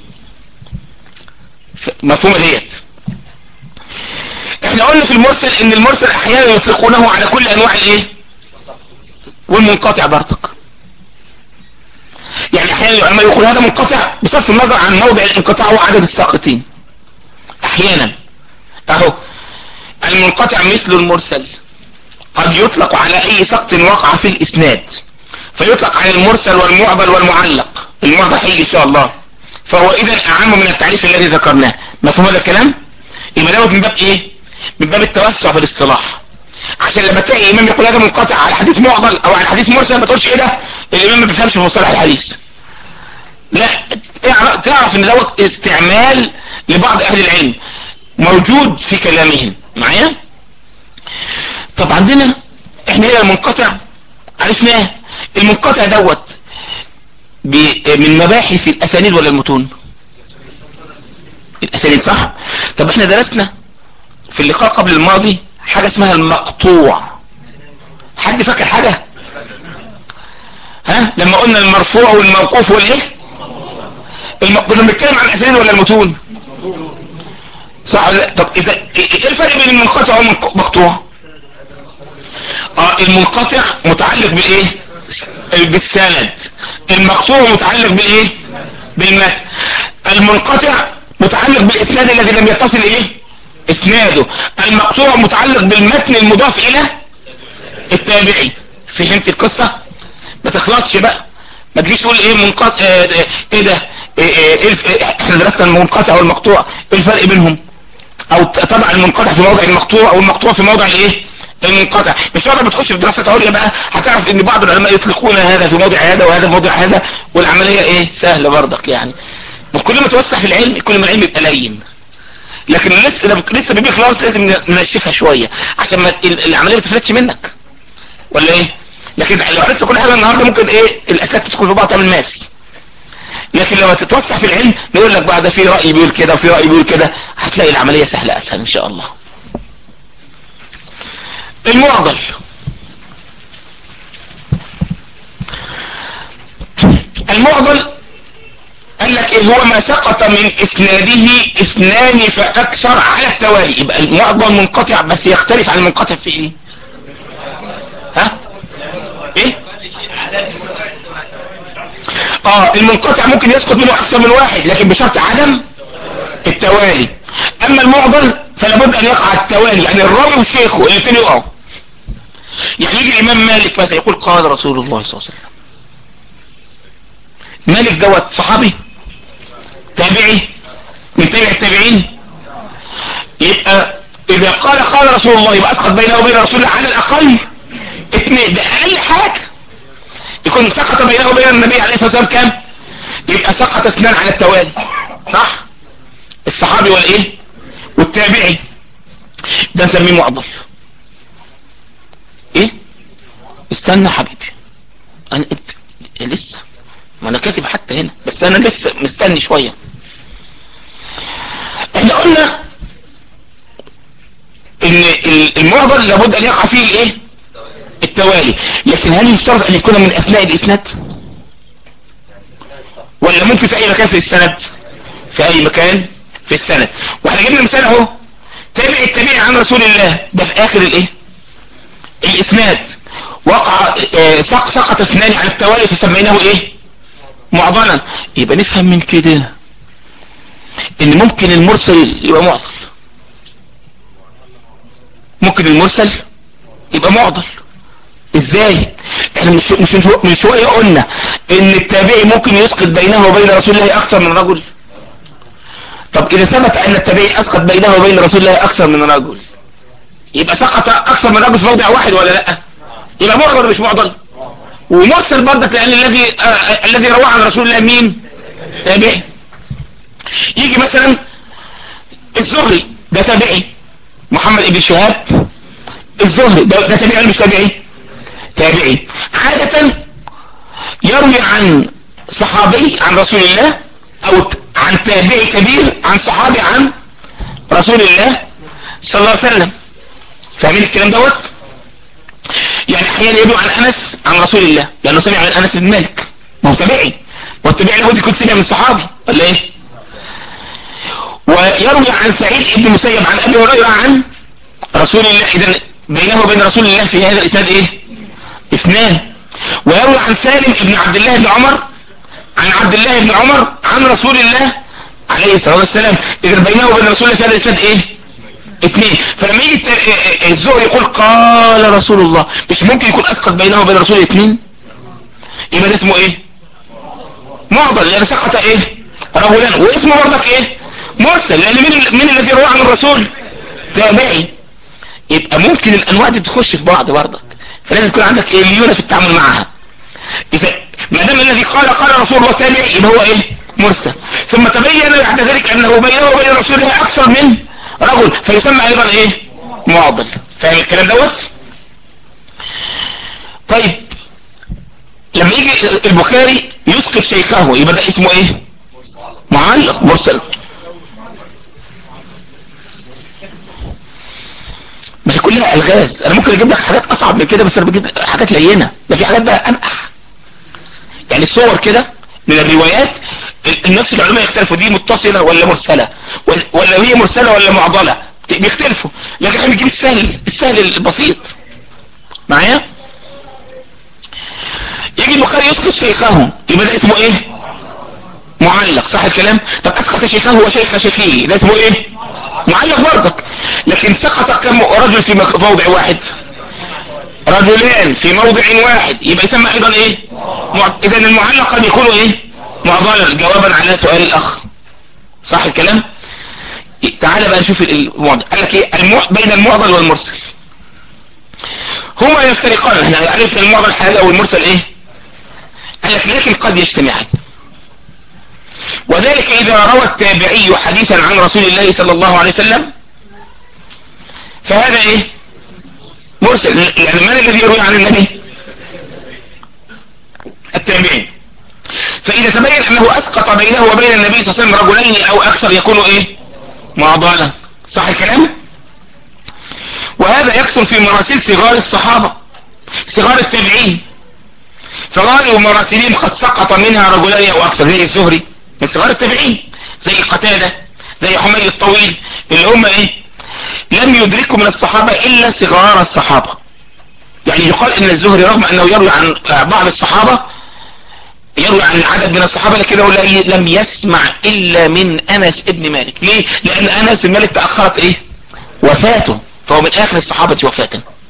مفهومة ديت احنا قلنا في المرسل ان المرسل احيانا يطلقونه على كل انواع الايه والمنقطع برضك يعني احيانا العلماء يقول هذا منقطع بصرف النظر عن موضع الانقطاع وعدد الساقطين احيانا اهو المنقطع مثل المرسل قد يطلق على اي سقط وقع في الاسناد فيطلق على المرسل والمعضل والمعلق المعضل هيجي ان شاء الله فهو اذا اعم من التعريف الذي ذكرناه مفهوم هذا الكلام يبقى دوت من باب ايه من باب التوسع في الاصطلاح عشان لما تلاقي امام يقول هذا منقطع على حديث معضل او على حديث مرسل ما تقولش ايه ده الامام ما بيفهمش في مصطلح الحديث لا تعرف ان دوت استعمال لبعض اهل العلم موجود في كلامهم معايا طب عندنا احنا هنا المنقطع عرفناه المنقطع دوت من مباحث الاسانيد ولا المتون الاسانيد صح طب احنا درسنا في اللقاء قبل الماضي حاجة اسمها المقطوع حد فاكر حاجة ها لما قلنا المرفوع والموقوف والايه الم... كنا بنتكلم عن الاسانيد ولا المتون صح ولا لا طب اذا ايه الفرق بين المنقطع والمقطوع اه المنقطع متعلق بالايه بالسند المقطوع متعلق بالايه بالمتن المنقطع متعلق بالاسناد الذي لم يتصل ايه اسناده المقطوع متعلق بالمتن المضاف الى التابعي فهمت القصة ما تخلصش بقى ما تجيش تقول ايه منقطع اه ايه ده ايه ايه الف... ايه احنا درسنا المنقطع والمقطوع ايه الفرق بينهم او طبعا المنقطع في موضع المقطوع او المقطوع في موضع الايه المنقطع مش وقت بتخش في دراسة عليا بقى هتعرف ان بعض العلماء يطلقون هذا في موضع هذا وهذا في موضع هذا والعملية ايه سهلة برضك يعني كل ما توسع في العلم كل ما العلم يبقى لين لكن لسه لسه بيبي خلاص لازم ننشفها شوية عشان ما العملية ما تفلتش منك ولا ايه لكن لو عرفت كل حاجة النهاردة ممكن ايه الاسلاك تدخل في بعض تعمل ماس لكن لما تتوسع في العلم نقول لك بعد في رأي بيقول كده وفي رأي بيقول كده هتلاقي العملية سهلة اسهل ان شاء الله المعضل المعضل قال لك ايه هو ما سقط من اسناده اثنان فاكثر على التوالي يبقى المعضل منقطع بس يختلف عن المنقطع في ايه ها ايه اه المنقطع ممكن يسقط منه اكثر من واحد لكن بشرط عدم التوالي اما المعضل فلا بد ان يقع التوالي يعني الراوي وشيخه الاثنين يقعوا يعني يجي الامام مالك مثلا يقول قال رسول الله صلى الله عليه وسلم مالك دوت صحابي تابعي من تابع التابعين يبقى اذا قال قال رسول الله يبقى اسقط بينه وبين رسول الله على الاقل اثنين ده اقل حاجة يكون سقط بينه وبين النبي عليه الصلاة والسلام كام يبقى سقط اثنان على التوالي صح الصحابي والايه والتابعي ده نسميه معضل ايه استنى حبيبي انا انت لسه ما انا كاتب حتى هنا بس انا لسه مستني شوية احنا قلنا ان المعضل لابد ان يقع فيه الايه التوالي لكن هل يشترط ان يكون من اثناء الاسناد ولا ممكن في اي مكان في السند في اي مكان في السند واحنا جبنا مثال اهو تابع التابعي عن رسول الله ده في اخر الايه الاسناد وقع اه سق سقط اثنان على التوالي فسميناه ايه معضلا يبقى نفهم من كده ان ممكن المرسل يبقى معضل ممكن المرسل يبقى معضل ازاي احنا مش مش من شويه قلنا ان التابعي ممكن يسقط بينه وبين رسول الله اكثر من رجل طب اذا ثبت ان التابعي اسقط بينه وبين رسول الله اكثر من رجل يبقى سقط اكثر من رجل في موضع واحد ولا لا يبقى معضل مش معضل ومرسل برضك لان الذي آه الذي رواه عن رسول الله مين تابعي يجي مثلا الزهري ده تابعي محمد ابن شهاب الزهري ده, ده تابعي ولا مش تابعي تابعي عادة يروي عن صحابي عن رسول الله او عن تابعي كبير عن صحابي عن رسول الله صلى الله عليه وسلم فاهمين الكلام دوت يعني احيانا يروي عن انس عن رسول الله لانه سمع عن انس بن مالك ما هو تابعي والتابعي لابد يكون سمع من صحابي ولا ايه ويروي عن سعيد بن مسيب عن ابي هريره عن رسول الله اذا بينه وبين رسول الله في هذا الاسناد ايه اثنان ويروي عن سالم بن عبد الله بن عمر عن عبد الله بن عمر عن رسول الله عليه الصلاة والسلام اذا بينه وبين رسول الله في هذا الاسناد ايه اثنين فلما يجي الزهر يقول قال رسول الله مش ممكن يكون اسقط بينه وبين رسول اثنين يبقى ده اسمه ايه معضل لان سقط ايه رجلان واسمه برضك ايه مرسل لان مين, مين الذي روى عن الرسول تابعي يبقى ممكن الانواع دي تخش في بعض برضك فلازم يكون عندك ايه ليونة في التعامل معها اذا ما دام الذي قال قال رسول الله تابعي يبقى هو ايه مرسل ثم تبين بعد ذلك انه بينه وبين رسول الله اكثر من رجل فيسمى ايضا ايه معضل فاهم الكلام دوت طيب لما يجي البخاري يسقط شيخه يبقى ده اسمه ايه معلق مرسل كلها الغاز انا ممكن اجيب لك حاجات اصعب من كده بس انا بجيب حاجات لينه ده في حاجات بقى انقح يعني الصور كده من الروايات النفس العلماء يختلفوا دي متصلة ولا مرسلة ولا هي مرسلة ولا معضلة بيختلفوا لكن احنا بنجيب السهل السهل البسيط معايا يجي البخاري يسقط شيخه يبقى ده اسمه ايه معلق صح الكلام طب اسقط شيخه وشيخ شيخه ده اسمه ايه معلق برضك لكن سقط كم رجل في موضع واحد رجلان في موضع واحد يبقى يسمى ايضا ايه مع... اذا المعلق قد يكون ايه معضلا جوابا على سؤال الاخ صح الكلام تعال بقى نشوف المعضل قال لك ايه المع... بين المعضل والمرسل هما يفترقان احنا عرفنا المعضل حاجه والمرسل ايه قال لك لكن قد يجتمعان وذلك اذا روى التابعي حديثا عن رسول الله صلى الله عليه وسلم فهذا ايه مرسل يعني من الذي يروي عن النبي التابعين فاذا تبين انه اسقط بينه وبين النبي صلى الله عليه وسلم رجلين او اكثر يكون ايه معضلا صح الكلام وهذا يكثر في مراسيل صغار الصحابة صغار التابعين فغالب مراسلين قد سقط منها رجلين او اكثر زي الزهري من صغار التابعين زي قتادة زي حميد الطويل اللي هم ايه لم يدركوا من الصحابة الا صغار الصحابة يعني يقال ان الزهري رغم انه يروي عن بعض الصحابة يروي عن عدد من الصحابة لكنه لم يسمع الا من انس ابن مالك ليه لان انس بن مالك تأخرت ايه وفاته فهو من اخر الصحابة وفاة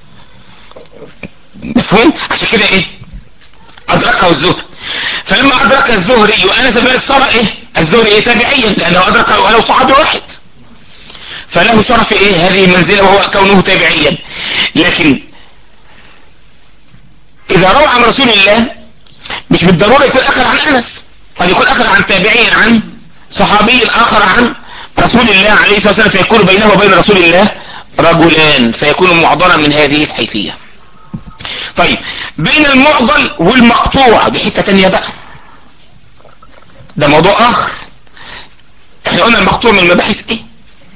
مفهوم عشان كده ايه ادركه الزهري فلما ادرك الزهري وانس بن مالك صار ايه الزهري ايه تابعيا لانه ادركه ولو صحابي واحد فله شرف ايه هذه المنزلة وهو كونه تابعيا لكن اذا روى عن رسول الله مش بالضرورة يكون اخر عن انس قد يكون اخر عن تابعي عن صحابي اخر عن رسول الله عليه الصلاة والسلام فيكون بينه وبين رسول الله رجلان فيكون معضلا من هذه الحيثية طيب بين المعضل والمقطوع بحتة تانية بقى ده موضوع اخر احنا قلنا المقطوع من المباحث ايه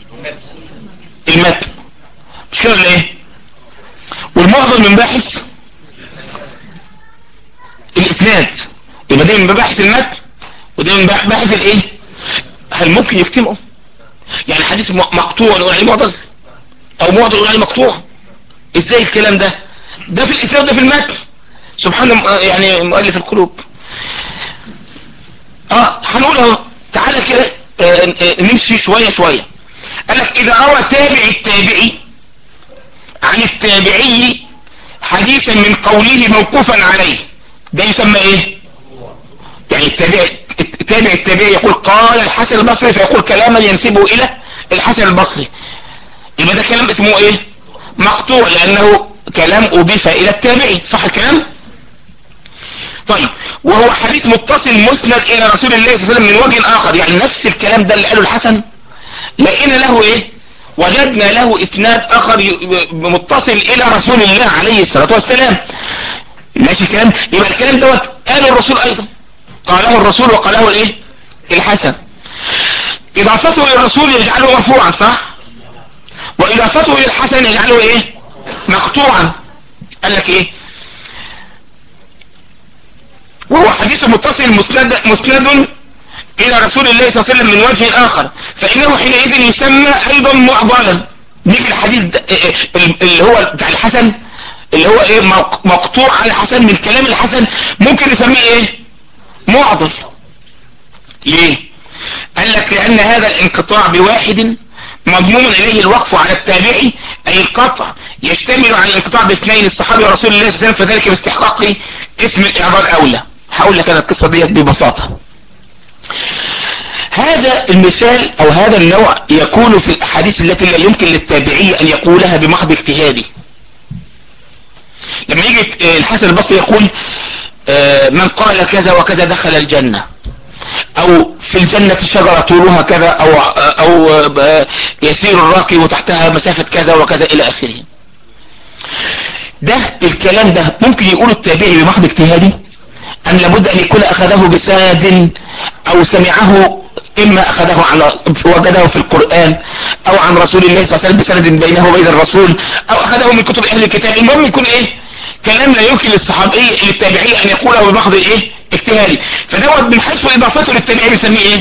المتن مش كده ولا ايه والمعضل من باحث الاسناد يبقى ده من مباحث المتن وده من باحث الايه هل ممكن يجتمعوا يعني حديث مقطوع نقول عليه معضل او معضل نقول عليه مقطوع ازاي الكلام ده ده في الاسناد ده في المتن سبحان يعني مؤلف القلوب اه هنقول اهو تعالى كده اه اه نمشي شوية شوية قال لك اذا روى تابع التابعي عن التابعي حديثا من قوله موقوفا عليه ده يسمى ايه يعني التابع التابع التابعي يقول قال الحسن البصري فيقول كلاما ينسبه الى الحسن البصري يبقى ده كلام اسمه ايه مقطوع لانه كلام اضيف الى التابعي صح الكلام طيب وهو حديث متصل مسند الى رسول الله صلى الله عليه وسلم من وجه اخر يعني نفس الكلام ده اللي قاله الحسن لقينا له ايه وجدنا له اسناد اخر متصل الى رسول الله عليه الصلاة والسلام ماشي الكلام يبقى الكلام دوت قاله الرسول ايضا قاله الرسول وقاله الايه الحسن اضافته الى الرسول يجعله مرفوعا صح واضافته الى الحسن يجعله ايه مقطوعا قال لك ايه وهو حديث متصل مسند مسند الى رسول الله صلى الله عليه وسلم من وجه اخر فانه حينئذ يسمى ايضا معضلا نيجي الحديث ده اللي هو بتاع الحسن اللي هو ايه مقطوع على الحسن من كلام الحسن ممكن نسميه ايه معضل ليه قال لك لان هذا الانقطاع بواحد مضمون اليه الوقف على التابعي اي القطع يشتمل على الانقطاع باثنين الصحابي ورسول الله صلى الله عليه وسلم فذلك باستحقاق اسم الاعضال اولى هقول لك انا القصة ديت ببساطة هذا المثال او هذا النوع يكون في الاحاديث التي لا يمكن للتابعي ان يقولها بمحض اجتهادي لما يجي الحسن البصري يقول من قال كذا وكذا دخل الجنة او في الجنة شجرة طولها كذا او, أو يسير الراكب تحتها مسافة كذا وكذا الى اخره ده الكلام ده ممكن يقول التابعي بمحض اجتهادي ام لابد ان يكون اخذه بسند او سمعه اما اخذه على وجده في القرآن او عن رسول الله صلى الله عليه وسلم بسند بينه وبين الرسول او اخذه من كتب اهل الكتاب المهم يكون ايه كلام لا يمكن للصحابي للتابعي ان يقوله بمحض ايه اجتهادي فدوت من حيث اضافته للتابعي بنسميه ايه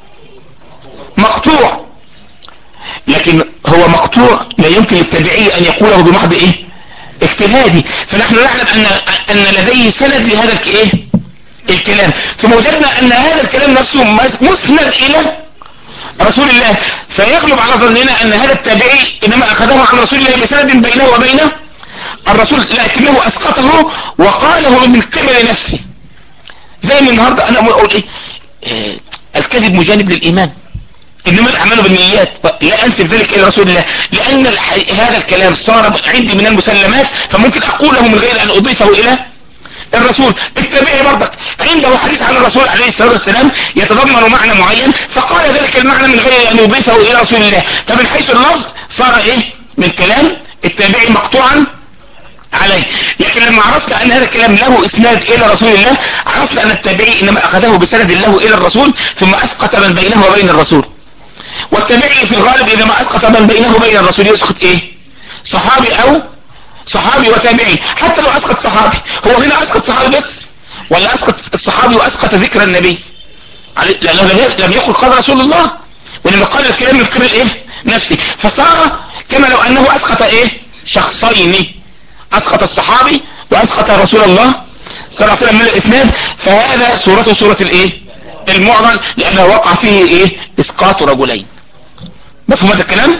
مقطوع لكن هو مقطوع لا يمكن للتابعي ان يقوله بمحض ايه اجتهادي فنحن نعلم ان ان لديه سند لهذا الايه الكلام ثم وجدنا ان هذا الكلام نفسه مسند الى رسول الله فيغلب على ظننا ان هذا التابعي انما اخذه عن رسول الله بسند بينه وبين الرسول لكنه اسقطه وقاله من قبل نفسه زي من النهاردة انا اقول ايه اه الكذب مجانب للايمان انما الاعمال بالنيات لا انسب ذلك الى رسول الله لان هذا الكلام صار عندي من المسلمات فممكن اقوله من غير ان اضيفه الى الرسول التابعي برضك عنده حديث عن الرسول عليه الصلاة والسلام يتضمن معنى معين فقال ذلك المعنى من غير ان يضيفه الى رسول الله فمن حيث اللفظ صار ايه من كلام التابعي مقطوعا عليه لكن لما عرفت ان هذا الكلام له اسناد الى رسول الله عرفت ان التابعي انما اخذه بسند له الى الرسول ثم اسقط من بينه وبين الرسول والتابعي في الغالب اذا ما اسقط من بينه وبين الرسول يسقط ايه صحابي او صحابي وتابعي حتى لو اسقط صحابي هو هنا اسقط صحابي بس ولا اسقط الصحابي واسقط ذكر النبي لانه لم يقل قال رسول الله ولما قال الكلام من قبل ايه نفسي فصار كما لو انه اسقط ايه شخصين اسقط الصحابي واسقط رسول الله صلى الله عليه وسلم من الاسناد فهذا صورته صورة الايه المعضل لانه وقع فيه ايه اسقاط رجلين مفهوم هذا الكلام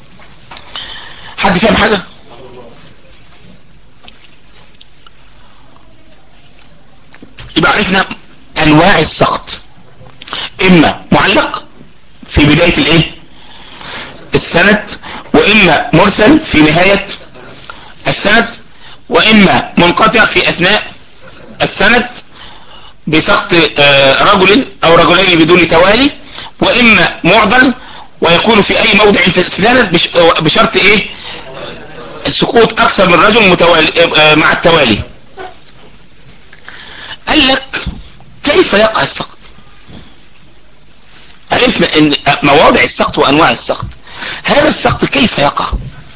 حد فاهم حاجة يبقى عرفنا انواع السقط اما معلق في بداية الايه السند واما مرسل في نهاية السند واما منقطع في اثناء السند بسقط رجل او رجلين بدون توالي واما معضل ويكون في اي موضع في السند بشرط ايه السقوط اكثر من رجل متوالي مع التوالي قال لك كيف يقع السقط عرفنا ان مواضع السقط وانواع السقط هذا السقط كيف يقع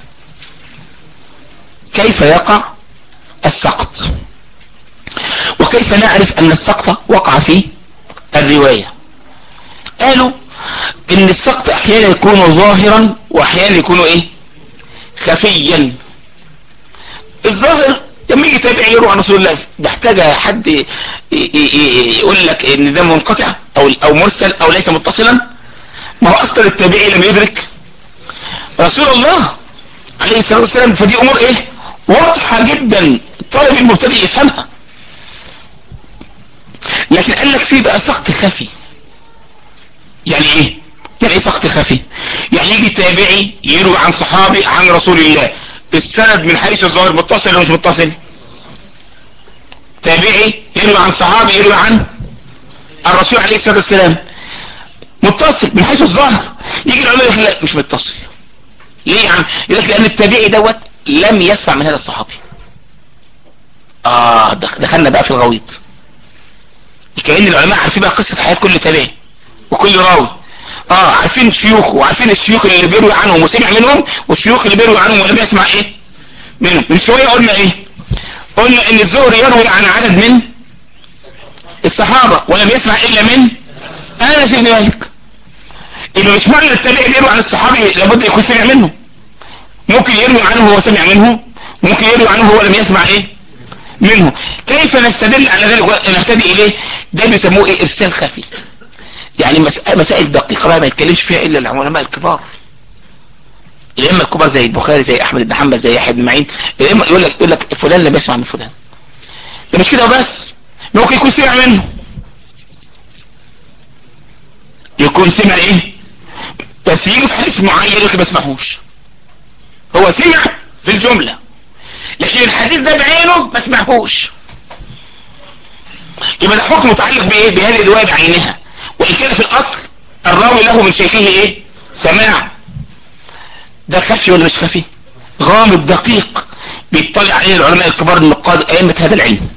كيف يقع السقط وكيف نعرف ان السقط وقع في الرواية قالوا ان السقط احيانا يكون ظاهرا واحيانا يكون ايه خفيا الظاهر لما يجي تابعي يروح عن رسول الله ده احتاج حد يقول لك ان ده منقطع او او مرسل او ليس متصلا ما هو اصلا التابعي لم يدرك رسول الله عليه الصلاة والسلام فدي امور ايه واضحة جدا الطالب المبتدئ يفهمها لكن قال لك في بقى سقط خفي يعني ايه يعني ايه سقط خفي يعني يجي تابعي يروي عن صحابي عن رسول الله السند من حيث الظاهر متصل ولا مش متصل تابعي يروي عن صحابي يروي عن الرسول عليه الصلاة والسلام متصل من حيث الظاهر يجي العلماء يقول لا مش متصل ليه يا عم يقول لك لان التابعي دوت لم يسمع من هذا الصحابي اه دخلنا بقى في الغويط كأن العلماء عارفين بقى قصة حياة كل تابعي وكل راوي اه عارفين شيوخ وعارفين الشيوخ اللي بيروي عنهم وسمع منهم والشيوخ اللي بيروي عنهم ولم يسمع ايه منهم من شوية قلنا ايه قلنا ان الزهري يروي عن عدد من الصحابة ولم يسمع الا من انس بن مالك يبقى مش معنى التابعي بيروي عن الصحابي لابد يكون سمع منه ممكن يروي عنه هو سمع منه ممكن يروي عنه هو لم يسمع ايه منه كيف نستدل على ذلك ونهتدي اليه ده بيسموه ايه ارسال خفي يعني مسائل دقيقة بقى ما يتكلمش فيها الا العلماء الكبار الائمه الكبار زي البخاري زي احمد بن حنبل زي يحيى بن معين الائمه يقول لك يقول لك فلان لم يسمع من فلان ده مش كده بس ممكن يكون سمع منه يكون سمع ايه بس يجي في حديث معين يقول لك ما اسمعهوش هو سمع في الجملة لكن الحديث ده بعينه ما سمعهوش يبقى ده حكم متعلق بايه بهذه الرواية بعينها وان كان في الاصل الراوي له من شيخه ايه سماع ده خفي ولا مش خفي غامض دقيق بيطلع عليه العلماء الكبار النقاد ائمة هذا العلم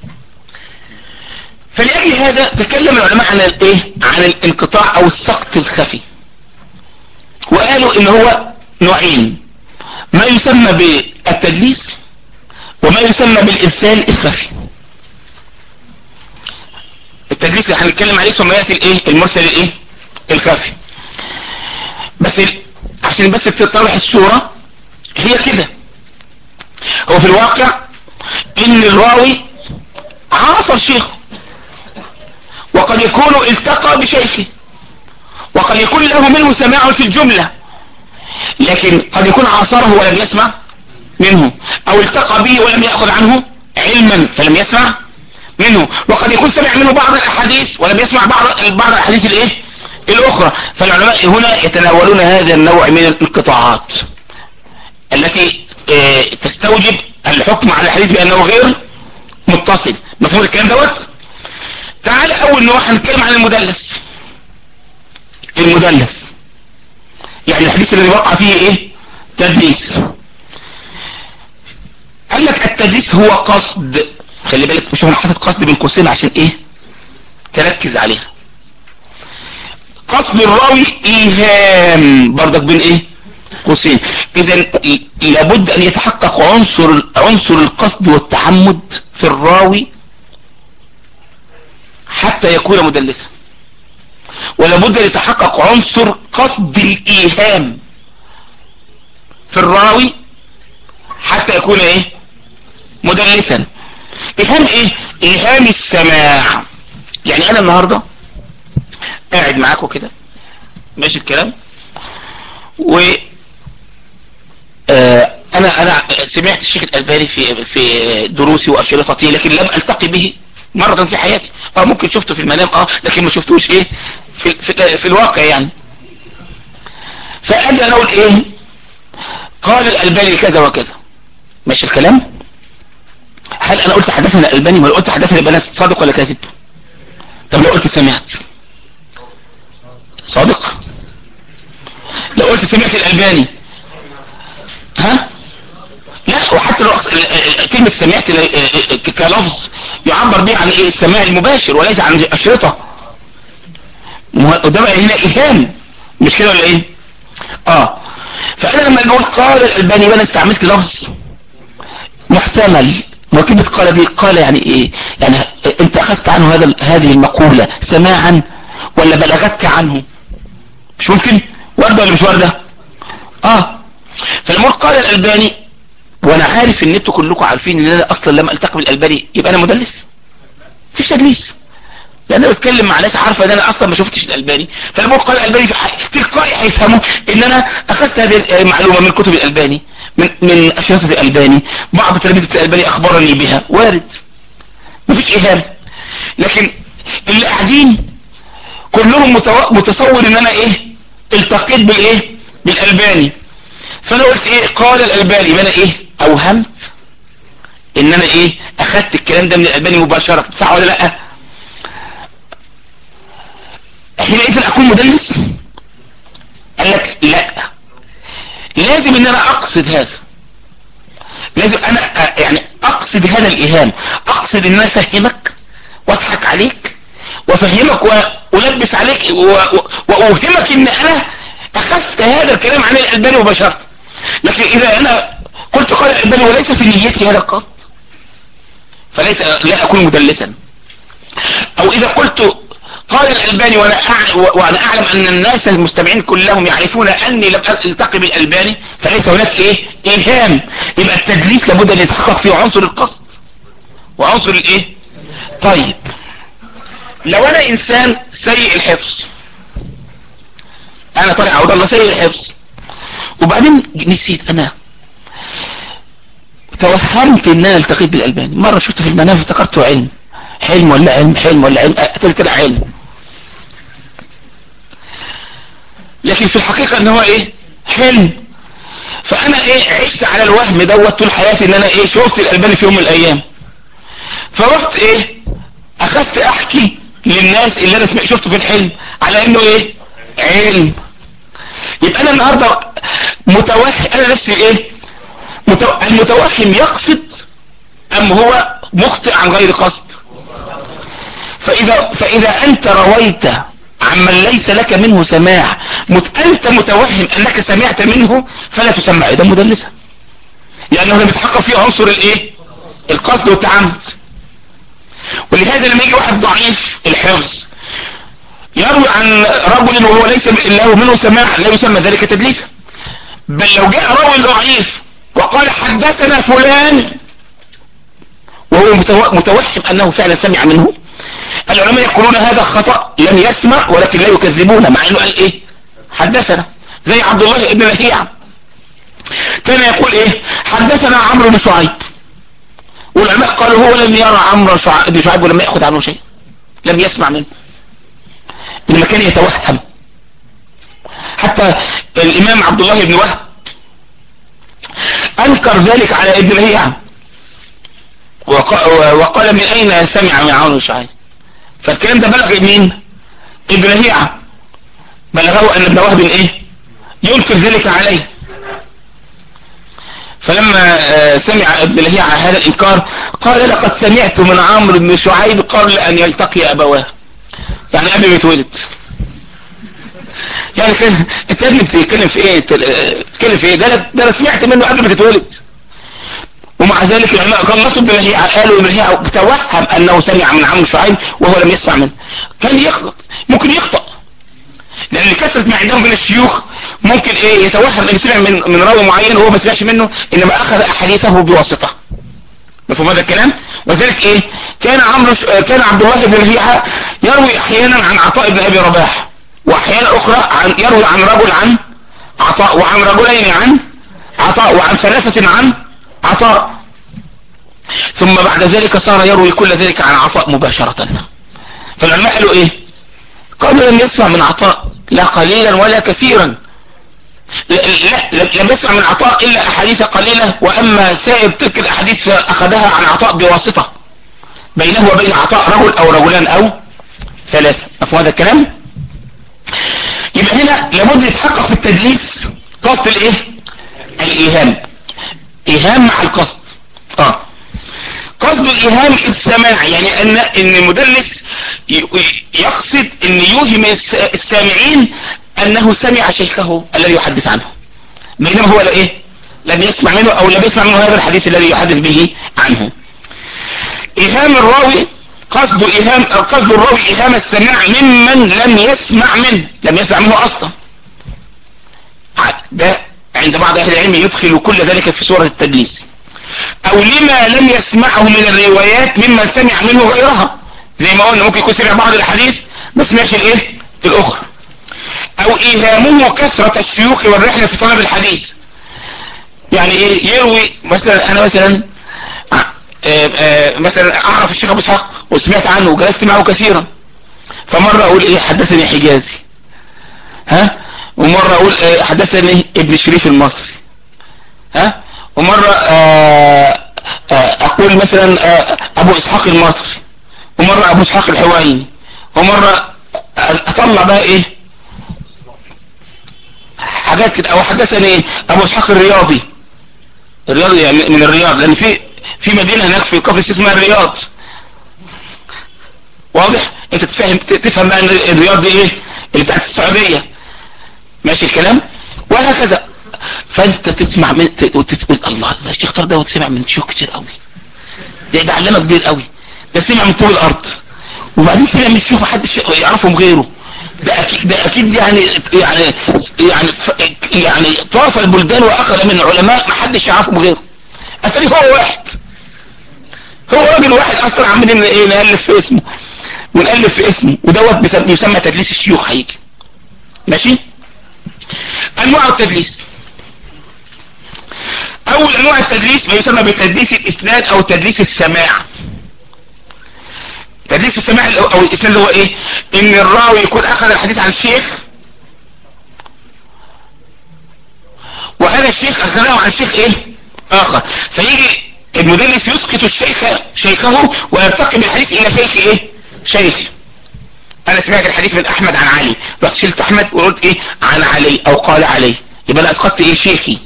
فلأجل هذا تكلم العلماء عن الايه عن الانقطاع او السقط الخفي وقالوا ان هو نوعين ما يسمى بالتدليس وما يسمى بالارسال الخفي التدليس اللي هنتكلم عليه ثم ياتي الايه المرسل الايه الخفي بس عشان بس تتضح الصورة هي كده هو في الواقع ان الراوي عاصر شيخه وقد يكون التقى بشيخه وقد يكون له منه سماع في الجملة لكن قد يكون عاصره ولم يسمع منه او التقى به ولم يأخذ عنه علما فلم يسمع منه وقد يكون سمع منه بعض الاحاديث ولم يسمع بعض بعض الاحاديث الايه الاخرى فالعلماء هنا يتناولون هذا النوع من الانقطاعات التي تستوجب الحكم على الحديث بانه غير متصل مفهوم الكلام دوت تعال اول نوع هنتكلم عن المدلس المدلس يعني الحديث الذي وقع فيه ايه تدليس قال لك التدليس هو قصد خلي بالك مش انا حاطط قصد بين قوسين عشان ايه تركز عليها قصد الراوي ايهام برضك بين ايه قوسين اذا لابد ان يتحقق عنصر عنصر القصد والتعمد في الراوي حتى يكون مدلسا ولابد ان يتحقق عنصر قصد الايهام في الراوي حتى يكون ايه مدلسا ايهام ايه ايهام السماع يعني انا النهاردة قاعد معاكم كده ماشي الكلام و آه انا انا سمعت الشيخ الالباني في في دروسي واشرطتي لكن لم التقي به مرة في حياتي اه ممكن شفته في المنام اه لكن ما شفتوش ايه في, في, في الواقع يعني فاجي انا اقول ايه قال الالباني كذا وكذا ماشي الكلام هل انا قلت حدثنا الالباني ولا قلت حدثنا الالباني صادق ولا كاذب طب لو قلت سمعت صادق لو قلت سمعت الالباني ها لا وحتى لو كلمة سمعت كلفظ يعبر به عن ايه السماع المباشر وليس عن اشرطة وده بقى هنا ايهام مش كده ولا ايه اه فانا لما نقول قال الالباني وانا استعملت لفظ محتمل وكلمة قال دي قال يعني ايه يعني انت اخذت عنه هذا هذه المقولة سماعا ولا بلغتك عنه مش ممكن وردة ولا مش وردة اه فلما قال الالباني وانا عارف ان انتوا كلكم عارفين ان انا اصلا لما التقي بالالباني يبقى انا مدلس مفيش تدليس لان انا بتكلم مع ناس عارفه ان انا اصلا ما شفتش الالباني فلما قال الالباني تلقائي هيفهموا ان انا اخذت هذه المعلومه من كتب الالباني من من اشرطه الالباني بعض تلاميذه الالباني اخبرني بها وارد مفيش ايهام لكن اللي قاعدين كلهم متصور ان انا ايه التقيت بالايه بالالباني فانا قلت ايه قال الالباني يبقى انا ايه اوهمت ان انا ايه اخدت الكلام ده من الالباني مباشرة صح ولا لا حينئذ اكون مدلس قال لك لا لازم ان انا اقصد هذا لازم انا يعني اقصد هذا الايهام اقصد ان انا افهمك واضحك عليك وافهمك والبس عليك واوهمك ان انا اخذت هذا الكلام عن الالباني مباشرة لكن اذا انا قلت قال الالباني وليس في نيتي هذا القصد فليس لا اكون مدلسا او اذا قلت قال الالباني وانا وانا اعلم ان الناس المستمعين كلهم يعرفون اني لم التقي بالالباني فليس هناك ايه ايهام يبقى التدليس لابد ان يتحقق فيه عنصر القصد وعنصر الايه طيب لو انا انسان سيء الحفظ انا طالع عبد الله سيء الحفظ وبعدين نسيت انا توهمت ان انا التقيت بالالباني مرة شفته في المنام افتكرته علم حلم ولا علم حلم ولا علم قتلت له علم لكن في الحقيقة ان هو ايه حلم فانا ايه عشت على الوهم دوت طول حياتي ان انا ايه شفت الالباني في يوم من الايام فرحت ايه اخذت احكي للناس اللي انا شفته في الحلم على انه ايه علم يبقى انا النهاردة متوهم انا نفسي ايه متو... المتوهم يقصد ام هو مخطئ عن غير قصد فاذا فاذا انت رويت عمن ليس لك منه سماع مت انت متوهم انك سمعت منه فلا تسمع ده مدلسا لانه هنا بيتحقق فيه عنصر الايه القصد والتعمد ولهذا لما يجي واحد ضعيف الحفظ يروي عن رجل وهو ليس له منه سماع لا يسمى ذلك تدليسا بل لو جاء راوي ضعيف وقال حدثنا فلان وهو متوهم انه فعلا سمع منه العلماء يقولون هذا خطأ لم يسمع ولكن لا يكذبون مع انه قال ايه حدثنا زي عبد الله ابن لهيعة كان يقول ايه حدثنا عمرو بن شعيب والعلماء قالوا هو لم يرى عمرو بن شعيب ولم يأخذ عنه شيء لم يسمع منه انما كان يتوهم حتى الامام عبد الله بن وهب انكر ذلك على ابن لهيعة وقال من اين سمع من عمرو بن شعيب فالكلام ده بلغ مين ابن لهيعة بلغه ان ابن وهب ايه ينكر ذلك عليه فلما سمع ابن لهيعة هذا الانكار قال لقد سمعت من عمرو بن شعيب قبل ان يلتقي ابواه يعني قبل ما يتولد يعني كان انت يا ابني بتتكلم في ايه بتتكلم في ايه ده ده انا سمعت منه قبل ما تتولد ومع ذلك العلماء غلطوا ابن لهيعة قالوا ابن لهيعة توهم انه سمع من عمرو شعيب وهو لم يسمع منه كان يخلط ممكن يخطأ لان كثرة ما عندهم من الشيوخ ممكن ايه يتوهم ان سمع من من راوي معين وهو ما سمعش منه انما اخذ احاديثه بواسطة مفهوم هذا الكلام وذلك ايه كان عمرو كان عبد الله بن لهيعة يروي احيانا عن عطاء بن ابي رباح واحيانا اخرى عن يروي عن رجل عن عطاء وعن رجلين عن عطاء وعن ثلاثة عن عطاء ثم بعد ذلك صار يروي كل ذلك عن عطاء مباشرة فالعلماء قالوا ايه قالوا لم يسمع من عطاء لا قليلا ولا كثيرا لا لم يسمع من عطاء الا احاديث قليلة واما سائر تلك الاحاديث فاخذها عن عطاء بواسطة بينه وبين عطاء رجل او رجلان او ثلاثة مفهوم هذا الكلام يبقى هنا لابد يتحقق في التدليس قصد الايه الايهام ايهام مع القصد اه قصد الايهام السماع يعني ان ان المدلس يقصد ان يوهم السامعين انه سمع شيخه الذي يحدث عنه بينما هو ايه لم يسمع منه او لم يسمع منه هذا الحديث الذي يحدث به عنه ايهام الراوي قصد ايهام او قصد الراوي ايهام السماع ممن لم يسمع منه لم يسمع منه اصلا ده عند بعض اهل العلم يدخل كل ذلك في صورة التدليس او لما لم يسمعه من الروايات ممن سمع منه غيرها زي ما قلنا ممكن يكون سمع بعض الحديث ما سمعش الايه الاخرى او ايهامه كثرة الشيوخ والرحلة في طلب الحديث يعني ايه يروي مثلا انا مثلا آآ آآ مثلا اعرف الشيخ ابو اسحاق وسمعت عنه وجلست معه كثيرا فمرة اقول ايه حدثني حجازي ها ومرة اقول إيه حدثني ابن شريف المصري ها ومرة آآ اقول مثلا ابو اسحاق المصري ومرة ابو اسحاق الحويني ومرة اطلع بقى ايه حاجات كده او حدثني ايه ابو اسحاق الرياضي الرياضي يعني من الرياض لان في في مدينة هناك في كفر اسمها الرياض واضح انت تفهم تفهم بقى ان الرياض دي ايه اللي بتاعت السعودية ماشي الكلام وهكذا فانت تسمع من وتقول الله ده الشيخ طارق ده سمع من شيوخ كتير قوي ده ده علامه كبير قوي ده سمع من طول الارض وبعدين سمع من شيوخ محدش يعرفهم غيره ده اكيد ده اكيد يعني يعني يعني يعني طاف البلدان واخذ من علماء محدش يعرفهم غيره اتاري هو واحد هو راجل واحد اصلا عمالين ايه نالف في اسمه ونالف في اسمه ودوت يسمى تدليس الشيوخ هيجي ماشي انواع التدليس اول انواع التدليس ما يسمى بتدليس الاسناد او تدليس السماع تدليس السماع او الاسناد هو ايه ان الراوي يكون اخذ الحديث عن الشيخ وهذا الشيخ اخذه عن شيخ ايه اخر فيجي المدلس يسقط الشيخ شيخه ويرتقي بالحديث الى شيخ ايه شيخ انا سمعت الحديث من احمد عن علي رحت شلت احمد وقلت ايه عن علي او قال علي يبقى انا اسقطت ايه شيخي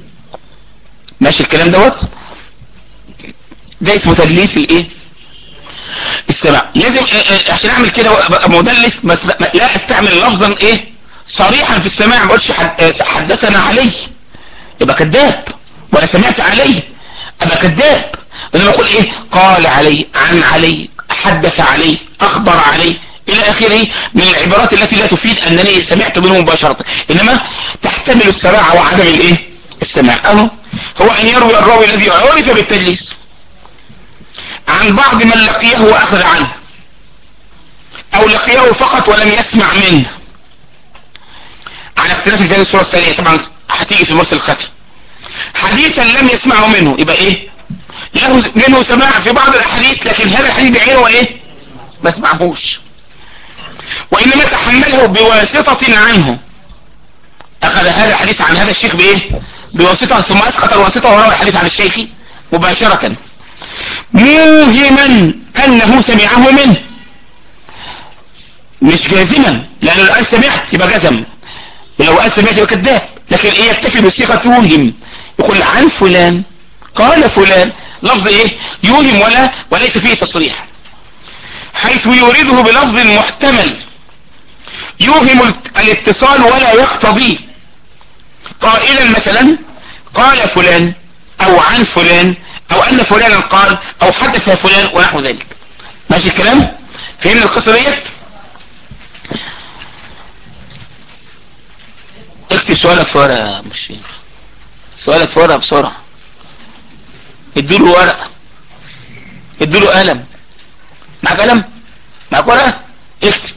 ماشي الكلام دوت ده اسمه تدليس الايه السماع لازم عشان اعمل كده ابقى مدلس لا استعمل لفظا ايه صريحا في السماع ما اقولش حدثنا علي يبقى كذاب ولا سمعت علي ابقى كذاب انما اقول ايه قال علي عن علي حدث علي اخبر علي الى اخره من العبارات التي لا تفيد انني سمعت منه مباشرة انما تحتمل السماع وعدم الايه السماع اهو هو ان يروي الراوي الذي عرف بالتدليس عن بعض من لقيه واخذ عنه او لقيه فقط ولم يسمع منه على اختلاف في هذه الصورة الثانية طبعا هتيجي في المرسل الخفي حديثا لم يسمعه منه يبقى ايه له منه سماع في بعض الاحاديث لكن هذا الحديث بعينه ايه ما سمعهوش وانما تحمله بواسطة عنه اخذ هذا الحديث عن هذا الشيخ بايه بواسطة ثم اسقط الواسطة وروى الحديث عن الشيخ مباشرة موهما انه سمعه منه مش جازما لانه لو قال سمعت يبقى جزم ولو قال سمعت يبقى كذاب لكن ايه يكتفي بصيغه يوهم يقول عن فلان قال فلان لفظ ايه يوهم ولا وليس فيه تصريح حيث يورده بلفظ محتمل يوهم الاتصال ولا يقتضيه قائلا مثلا قال فلان او عن فلان او ان فلانا قال او حدث فلان ونحو ذلك ماشي الكلام فهمنا القصة ديت اكتب سؤالك في ورقة يا مش سؤالك في ورقة بسرعة ادوله ورقة ادوله قلم معك قلم معك ورقة اكتب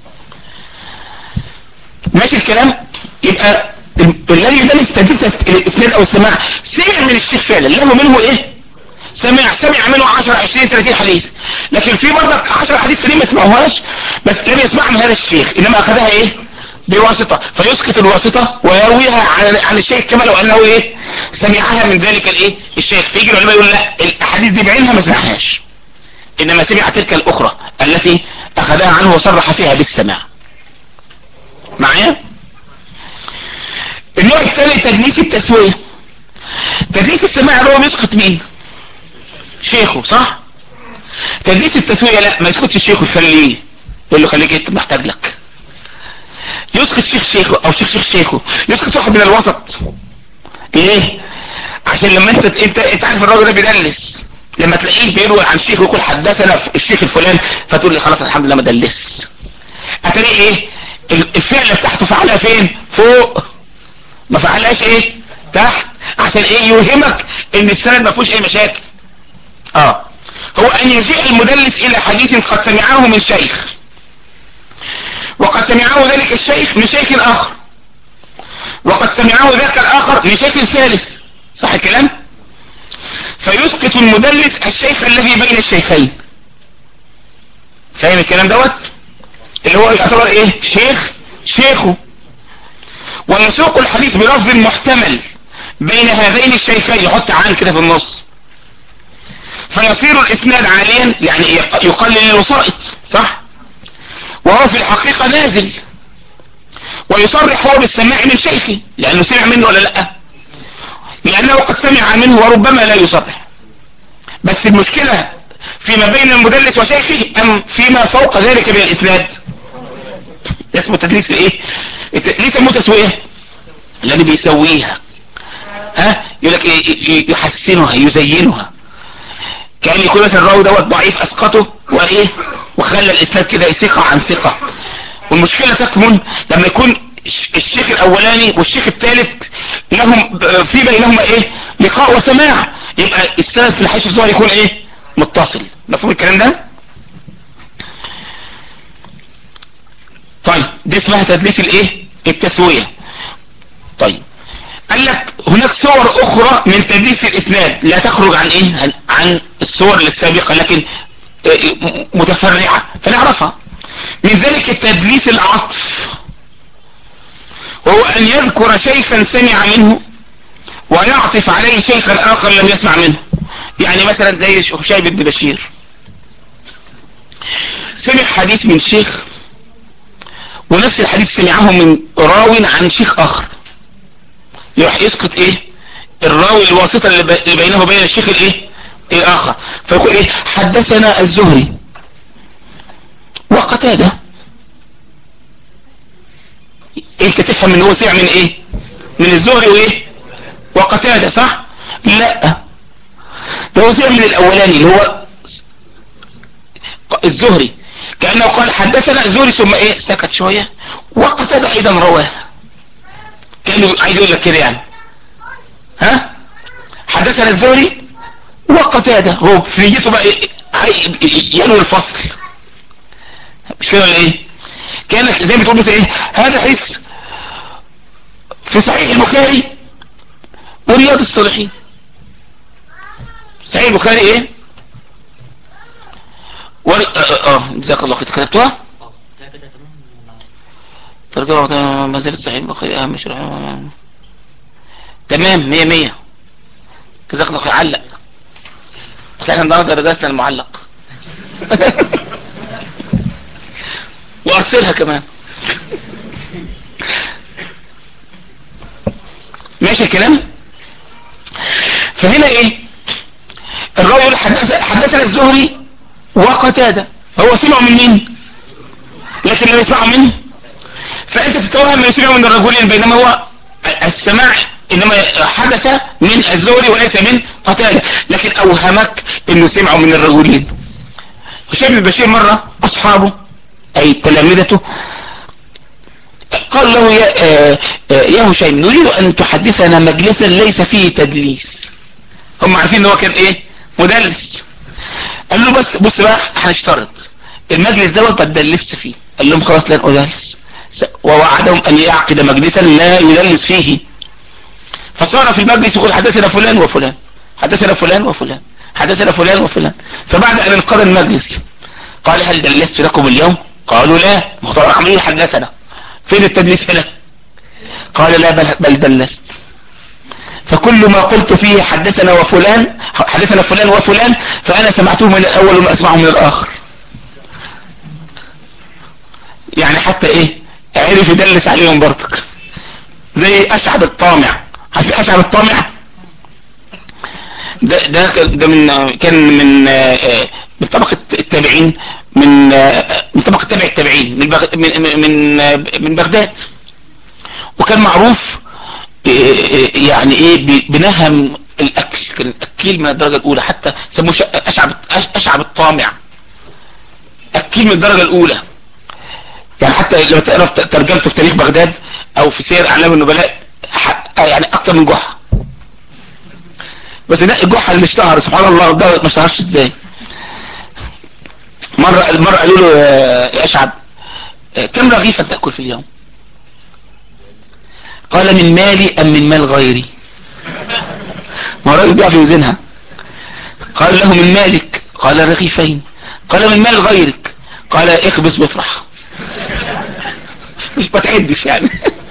ماشي الكلام يبقى الذي ده استدلس اسناد او السماع سمع من الشيخ فعلا له منه ايه سمع سمع منه 10 20 30 حديث لكن في برضك 10 حديث تانيين ما سمعوهاش بس لم يسمع من هذا الشيخ انما اخذها ايه بواسطة فيسقط الواسطة ويرويها عن, عن الشيخ كما لو انه ايه سمعها من ذلك الايه الشيخ فيجي العلماء يقول لا الاحاديث دي بعينها ما سمعهاش انما سمع تلك الاخرى التي اخذها عنه وصرح فيها بالسماع معايا النوع الثاني تدليس التسوية تدليس السماع اللي هو بيسقط مين شيخه صح تدليس التسوية لا ما يسقطش الشيخ يخليه يقول له خليك انت محتاج لك يسقط شيخ شيخه او شيخ شيخ شيخه يسقط واحد من الوسط ايه عشان لما انت انت انت عارف الراجل ده بيدلس لما تلاقيه بيروي عن شيخ ويقول حدثنا الشيخ الفلان فتقول لي خلاص الحمد لله ما دلس هتلاقي ايه الفعل بتاعته فعلها فين فوق ما فعلهاش ايه تحت عشان ايه يوهمك ان السند ما فيهوش اي مشاكل اه هو ان يجيء المدلس الى حديث قد سمعه من شيخ وقد سمعه ذلك الشيخ من شيخ اخر وقد سمعه ذاك الاخر من شيخ ثالث صح الكلام فيسقط المدلس الشيخ الذي بين الشيخين فاهم الكلام دوت اللي هو يعتبر ايه شيخ شيخه ويسوق الحديث بلفظ محتمل بين هذين الشيخين يحط عن كده في النص فيصير الاسناد عاليا يعني يقلل الوسائط صح وهو في الحقيقة نازل ويصرح هو بالسماع من شيخه لانه سمع منه ولا لا لانه قد سمع منه وربما لا يصرح بس المشكلة فيما بين المدلس وشيخه ام فيما فوق ذلك من الاسناد اسمه تدليس الايه ليه سموه تسوية الذي بيسويها ها يقول لك إيه يحسنها يزينها كان يكون مثلا الراوي دوت ضعيف اسقطه وايه وخلى الاسناد كده ثقة عن ثقة والمشكلة تكمن لما يكون الشيخ الاولاني والشيخ الثالث لهم في بينهما ايه لقاء وسماع يبقى السند في الحيث الظاهر يكون ايه متصل مفهوم الكلام ده طيب دي اسمها تدليس الايه التسوية طيب قال لك هناك صور اخرى من تدليس الاسناد لا تخرج عن ايه عن الصور السابقة لكن متفرعة فنعرفها من ذلك تدليس العطف وهو ان يذكر شيخا سمع منه ويعطف عليه شيخا اخر لم يسمع منه يعني مثلا زي هشيم بن بشير سمع حديث من شيخ ونفس الحديث سمعه من راو عن شيخ اخر يروح يسقط ايه الراوي الواسطة اللي بينه وبين الشيخ الايه الاخر فيقول ايه حدثنا الزهري وقتادة انت تفهم ان هو سمع من ايه من الزهري وايه وقتادة صح لا ده هو سمع من الاولاني اللي هو الزهري كأنه قال حدثنا الزهري ثم ايه سكت شوية وقتادة ايضا رواه كأنه عايز يقول لك كده يعني ها حدثنا الزهري وقتادة هو في نيته بقى ينوي الفصل مش كده ولا ايه كانك زي ما تقول مثلا ايه هذا حس في صحيح البخاري ورياض الصالحين صحيح البخاري ايه ور... اه, آه. جزاك الله خير كتبتوها ترجمة ما زالت صحيح البخاري اه مش تمام مية مية جزاك الله خير علق بس احنا النهارده درسنا المعلق وارسلها كمان ماشي الكلام فهنا ايه الراوي يقول حدث حدثنا الزهري وقتاده هو سمعه من مين لكن لم يسمعه منه فانت تتوهم من يسمعه من الرجلين بينما هو السماع انما حدث من الزهري وليس من قتاده لكن اوهمك انه سمعه من الرجلين هشام بن بشير مرة اصحابه اي تلامذته قال له يا, آه يا هشام نريد ان تحدثنا مجلسا ليس فيه تدليس هم عارفين ان هو كان ايه مدلس قال له بس بص بقى هنشترط المجلس دوت ما تدلسش فيه قال لهم خلاص لن ادلس ووعدهم ان يعقد مجلسا لا يدلس فيه فصار في المجلس يقول حدثنا فلان وفلان حدثنا فلان وفلان حدثنا فلان وفلان فبعد ان انقضى المجلس قال هل دلست لكم اليوم قالوا لا مختار عمليه حدثنا فين التدليس هنا قال لا بل, بل دلست فكل ما قلت فيه حدثنا وفلان حدثنا فلان وفلان فانا سمعته من الاول وما اسمعه من الاخر يعني حتى ايه عرف يدلس عليهم برضك زي اشعب الطامع عارف اشعب الطامع ده ده ده من كان من من طبقة التابعين من من طبقة تابع التابعين من من من من بغداد وكان معروف يعني ايه بنهم الاكل كان اكيل من الدرجة الاولى حتى سموه اشعب اشعب الطامع اكيل من الدرجة الاولى يعني حتى لو تقرا ترجمته في تاريخ بغداد او في سير اعلام النبلاء يعني اكتر من جحا بس ده الجحا اللي اشتهر سبحان الله ده ما اشتهرش ازاي مرة مرة قالوا له يا اشعب كم رغيفا تأكل في اليوم قال من مالي ام من مال غيري ما الراجل بيعرف يوزنها قال له من مالك قال رغيفين قال من مال غيرك قال اخبز وافرح مش بتعدش يعني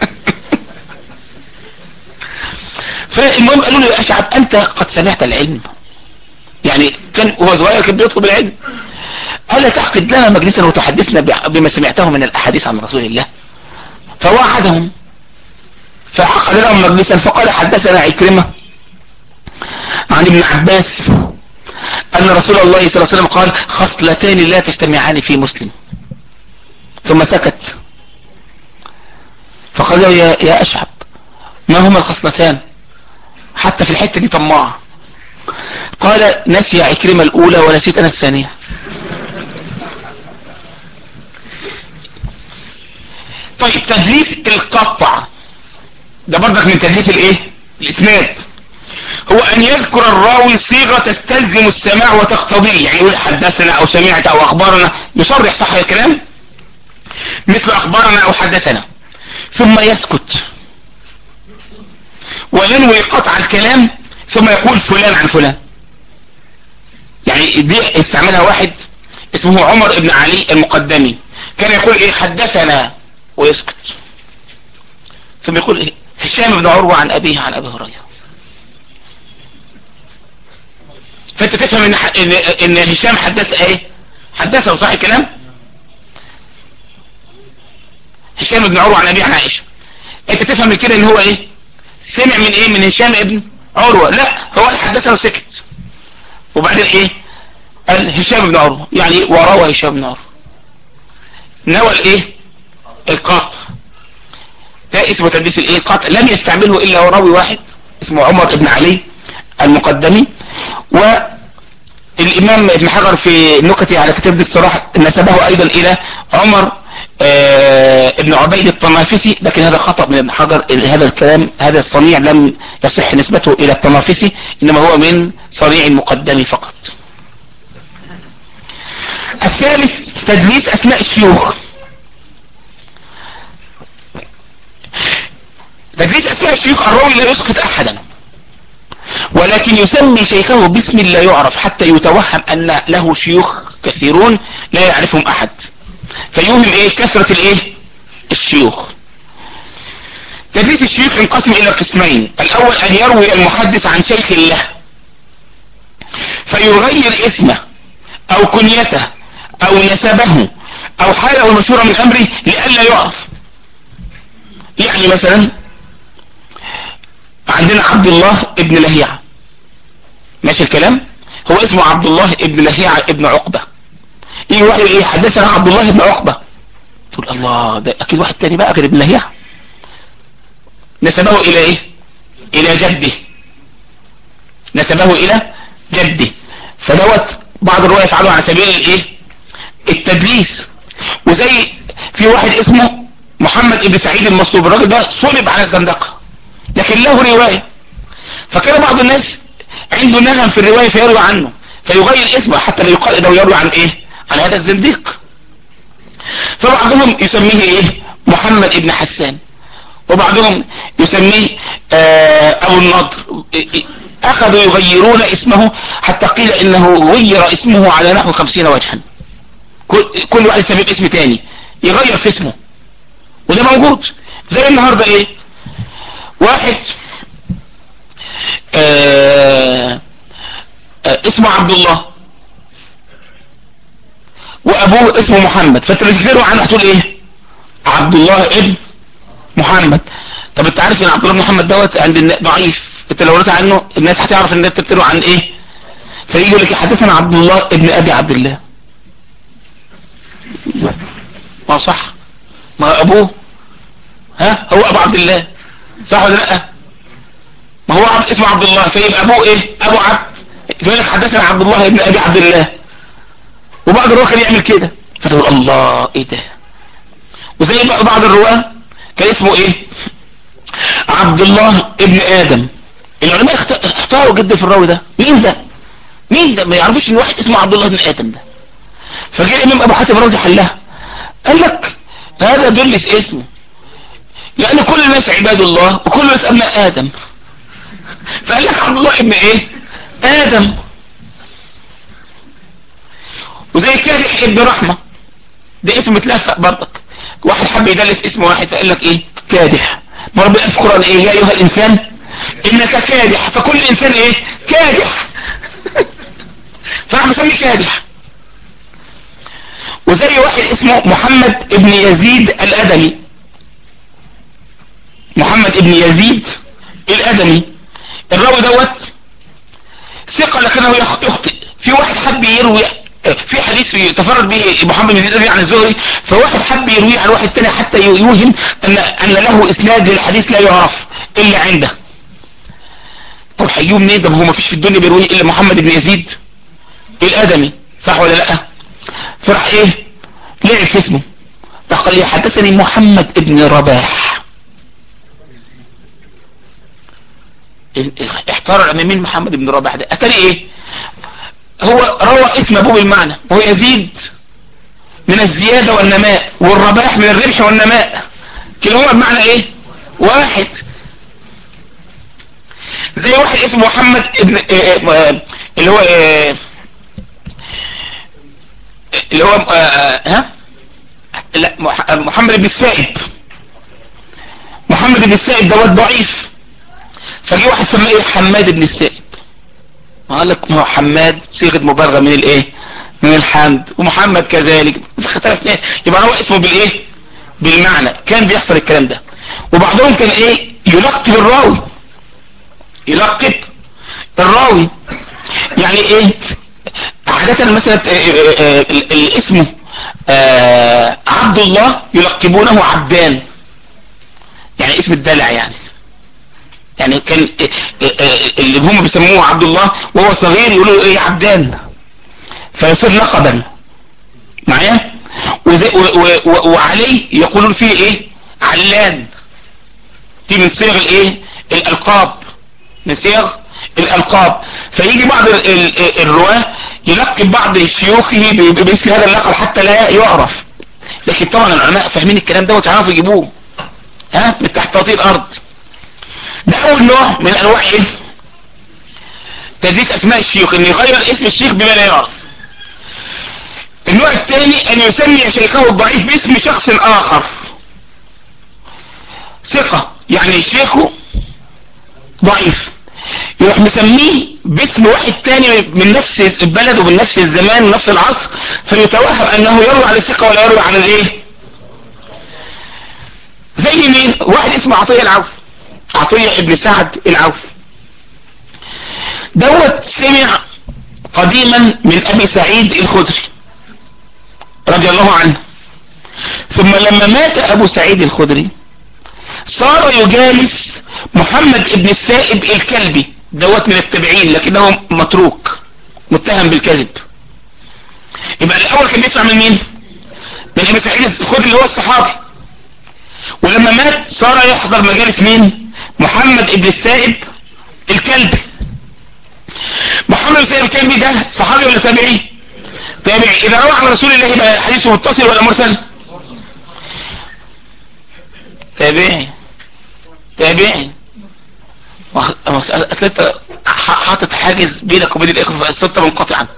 فالمهم قالوا له يا اشعب انت قد سمعت العلم يعني كان وهو صغير كان بيطلب العلم ألا تعقد لنا مجلسا وتحدثنا بما سمعته من الأحاديث عن رسول الله فوعدهم فعقد لهم مجلسا فقال حدثنا عكرمة عن ابن عباس أن رسول الله صلى الله عليه وسلم قال خصلتان لا تجتمعان في مسلم ثم سكت فقال له يا, يا أشعب ما هما الخصلتان حتى في الحتة دي طماع قال نسي عكرمة الأولى ونسيت أنا الثانية طيب تدليس القطع ده برضك من تدليس الايه الاسناد هو ان يذكر الراوي صيغة تستلزم السماع وتقتضيه يعني يقول حدثنا او سمعت او اخبرنا يصرح صح الكلام مثل اخبرنا او حدثنا ثم يسكت وينوي قطع الكلام ثم يقول فلان عن فلان يعني دي استعملها واحد اسمه عمر بن علي المقدمي كان يقول ايه حدثنا ويسكت ثم يقول إيه؟ هشام بن عروة عن أبيه عن أبي هريرة فأنت تفهم إن, إن, إن هشام حدث إيه حدثه صح الكلام هشام بن عروة عن أبيه عن عائشة أنت تفهم من كده إن هو إيه سمع من إيه من هشام ابن عروة لا هو حدثه وسكت وبعدين إيه قال هشام بن عروة يعني وروى هشام بن عروة نوى الايه القاطع ده اسمه تدليس الايه القاطع لم يستعمله الا راوي واحد اسمه عمر بن علي المقدمي والامام ابن حجر في نكتي على كتاب الاستراحة نسبه ايضا الى عمر آه ابن عبيد الطنافسي لكن هذا خطأ من ابن حجر هذا الكلام هذا الصنيع لم يصح نسبته الى الطنافسي انما هو من صنيع المقدم فقط الثالث تدليس اسماء الشيوخ تدليس اسماء الشيوخ الراوي لا يسقط احدا ولكن يسمي شيخه باسم لا يعرف حتى يتوهم ان له شيوخ كثيرون لا يعرفهم احد فيوهم ايه كثرة الايه الشيوخ تدليس الشيوخ ينقسم الى قسمين الاول ان يروي المحدث عن شيخ له فيغير اسمه او كنيته او نسبه او حاله المشهورة من امره لئلا يعرف يعني مثلا عندنا عبد الله ابن لهيعة ماشي الكلام هو اسمه عبد الله ابن لهيعة ابن عقبة ايه واحد ايه حدثنا عبد الله ابن عقبة تقول الله ده اكيد واحد تاني بقى غير ابن لهيعة نسبه الى ايه الى جده نسبه الى جده فدوت بعض الرواية يفعلوا على سبيل الايه التدليس وزي في واحد اسمه محمد ابن سعيد المصلوب الراجل ده صلب على الزندقة لكن له رواية فكان بعض الناس عنده نهم في الرواية فيروي عنه فيغير اسمه حتى لا يقال انه يروي عن ايه عن هذا الزنديق فبعضهم يسميه ايه محمد ابن حسان وبعضهم يسميه آه ابو النضر اخذوا يغيرون اسمه حتى قيل انه غير اسمه على نحو خمسين وجها كل واحد يسميه باسم تاني يغير في اسمه وده موجود زي النهاردة ايه واحد آه آه اسمه عبد الله وابوه اسمه محمد فانت اللي تكتبه عنه هتقول ايه عبد الله ابن محمد طب انت عارف ان عبد الله محمد دوت عند ضعيف انت لو قلت عنه الناس هتعرف ان انت بتكتبه عن ايه فيجي يقول لك حدثنا عبد الله ابن ابي عبد الله ما صح ما ابوه ها هو ابو عبد الله صح ولا لا ما هو عبد اسمه عبد الله فيبقى ابوه ايه ابو عبد يقول لك حدثنا عبد الله ابن ابي عبد الله وبعض الرواه كان يعمل كده فتقول الله ايه ده وزي بعض الرواه كان اسمه ايه عبد الله ابن ادم العلماء اختاروا جدا في الراوي ده مين ده مين ده ما يعرفوش ان واحد اسمه عبد الله ابن ادم ده فجاء الامام ابو حاتم الرازي حلها قال لك هذا دلس اسمه لان كل الناس عباد الله وكل الناس ابناء ادم فقال لك عبد الله ابن ايه ادم وزي كادح ابن رحمة ده اسم متلفق برضك واحد حب يدلس اسم واحد فقال لك ايه كادح ما ربنا في القرآن ايه يا ايها الانسان انك كادح فكل انسان ايه كادح فراح مسمي كادح وزي واحد اسمه محمد ابن يزيد الادمي محمد ابن يزيد الادمي الراوي دوت ثقة لكنه يخطئ في واحد حب يروي في حديث تفرد به محمد بن زيد عن الزهري فواحد حب يرويه عن واحد تاني حتى يوهم ان ان له اسناد للحديث لا يعرف الا عنده طب هيجيبه منين ده ما هو ما فيش في الدنيا بيرويه الا محمد بن يزيد الادمي صح ولا لا فراح ايه لعب في اسمه راح قال لي حدثني محمد ابن رباح احتار مين محمد بن رباح ده اتاري ايه هو روى اسم ابوه بالمعنى وهو يزيد من الزيادة والنماء والرباح من الربح والنماء كلاهما بمعنى ايه واحد زي واحد اسمه محمد ابن اللي هو اللي هو ها لا محمد بن السائب محمد بن السائب دوت ضعيف فجي واحد سماه ايه حماد بن السائب قال لك ما هو حماد صيغه مبالغه من الايه من الحمد ومحمد كذلك اختلف ايه يبقى هو اسمه بالايه بالمعنى كان بيحصل الكلام ده وبعضهم كان ايه يلقب الراوي يلقب الراوي يعني ايه عادة مثلا الاسم آه عبد الله يلقبونه عبدان يعني اسم الدلع يعني يعني كان آه، آه، اللي هم بيسموه عبد الله وهو صغير يقولوا ايه عبدان فيصير لقبا معايا وعليه يقولون فيه ايه علان دي من صيغ الايه الالقاب من صيغ الالقاب فيجي بعض الرواه يلقب بعض شيوخه باسم هذا اللقب حتى لا يعرف لكن طبعا العلماء فاهمين الكلام ده وتعرفوا يجيبوه ها من تحت تطير الارض ده اول نوع من انواع ايه تدريس اسماء الشيوخ ان يغير اسم الشيخ بما لا يعرف النوع الثاني ان يسمي شيخه الضعيف باسم شخص اخر ثقة يعني شيخه ضعيف يروح مسميه باسم واحد تاني من نفس البلد ومن نفس الزمان ونفس العصر فيتوهم انه يروي عن الثقة ولا يروي عن الايه زي مين واحد اسمه عطية العوف عطية ابن سعد العوف دوت سمع قديما من ابي سعيد الخدري رضي الله عنه ثم لما مات ابو سعيد الخدري صار يجالس محمد ابن السائب الكلبي دوت من التابعين لكنه متروك متهم بالكذب يبقى الاول كان بيسمع من مين من ابن سعيد الخدري اللي هو الصحابي ولما مات صار يحضر مجالس مين محمد ابن السائب الكلبي محمد السائب الكلبي ده صحابي ولا تابعي تابعي اذا روى عن رسول الله يبقى حديثه متصل ولا مرسل تابعي تابعي اصل انت حاطط حاجز بينك وبين الاخوه فاصل انت منقطعا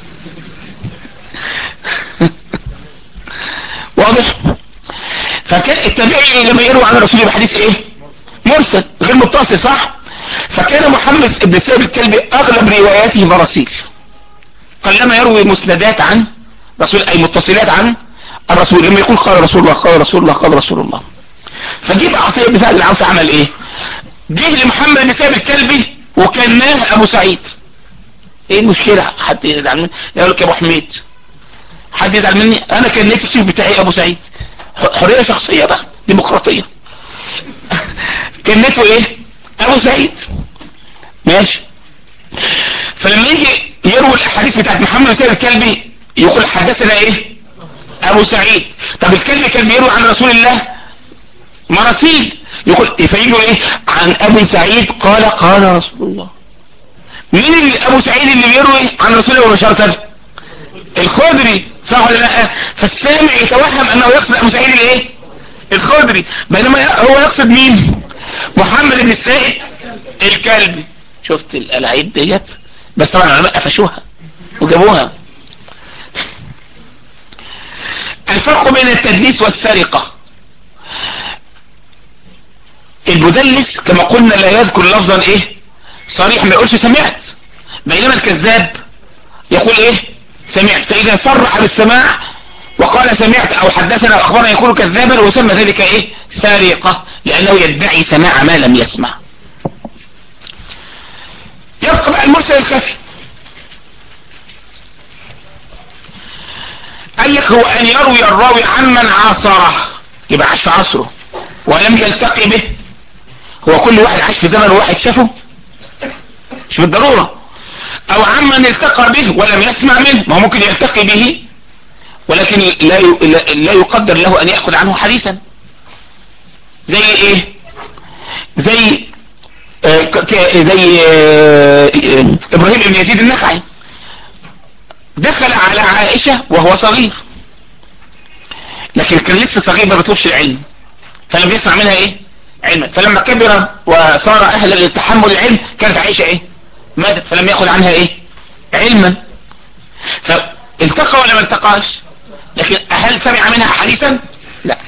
واضح فكان التابعي لما يروي عن الرسول بحديث ايه مرسل غير متصل صح فكان محمد ابن سائب الكلبي اغلب رواياته مراسيل قلما يروي مسندات عن رسول اي متصلات عن الرسول لما يقول قال رسول الله قال رسول الله قال رسول الله فجيب عطية بن سعد العوفي عمل ايه جه لمحمد بن سعد الكلبي وكناه ابو سعيد ايه المشكلة حد يزعل مني يقول لك يا ابو حميد حد يزعل مني انا كان نيتي الشيخ بتاعي ابو سعيد حرية شخصية بقى ديمقراطية كنته ايه ابو سعيد ماشي فلما يجي يروي الاحاديث بتاعت محمد بن سعد الكلبي يقول حدثنا ايه ابو سعيد طب الكلبي كان بيروي عن رسول الله مراسيل يقول فيجوا ايه عن ابي سعيد قال قال رسول الله مين اللي ابو سعيد اللي بيروي عن رسول الله مباشرة الخدري صح ولا لا فالسامع يتوهم انه يقصد ابو سعيد الايه الخدري بينما هو يقصد مين محمد بن السائب الكلبي شفت الالعاب ديت بس طبعا العلماء قفشوها وجابوها الفرق بين التدليس والسرقة المدلس كما قلنا لا يذكر لفظا ايه صريح ما يقولش سمعت بينما الكذاب يقول ايه سمعت فاذا صرح بالسماع وقال سمعت او حدثنا او اخبرنا يكون كذابا وسمى ذلك ايه سارقة لانه يدعي سماع ما لم يسمع يبقى بقى المرسل الخفي قال لك هو ان يروي الراوي عمن عاصره يبقى عاش في عصره ولم يلتقي به هو كل واحد عاش في زمن واحد شافه مش بالضرورة او عمن التقى به ولم يسمع منه ما هو ممكن يلتقي به ولكن لا لا يقدر له ان يأخذ عنه حديثا زي ايه زي آه زي آه ابراهيم بن يزيد النخعي دخل على عائشة وهو صغير لكن كان لسه صغير ما بيطلبش العلم فلم يسمع منها ايه علما فلما كبر وصار اهلا لتحمل العلم كانت عائشة ايه ماتت فلم يأخذ عنها ايه علما فالتقى ولا ما التقاش لكن هل سمع منها حديثا لا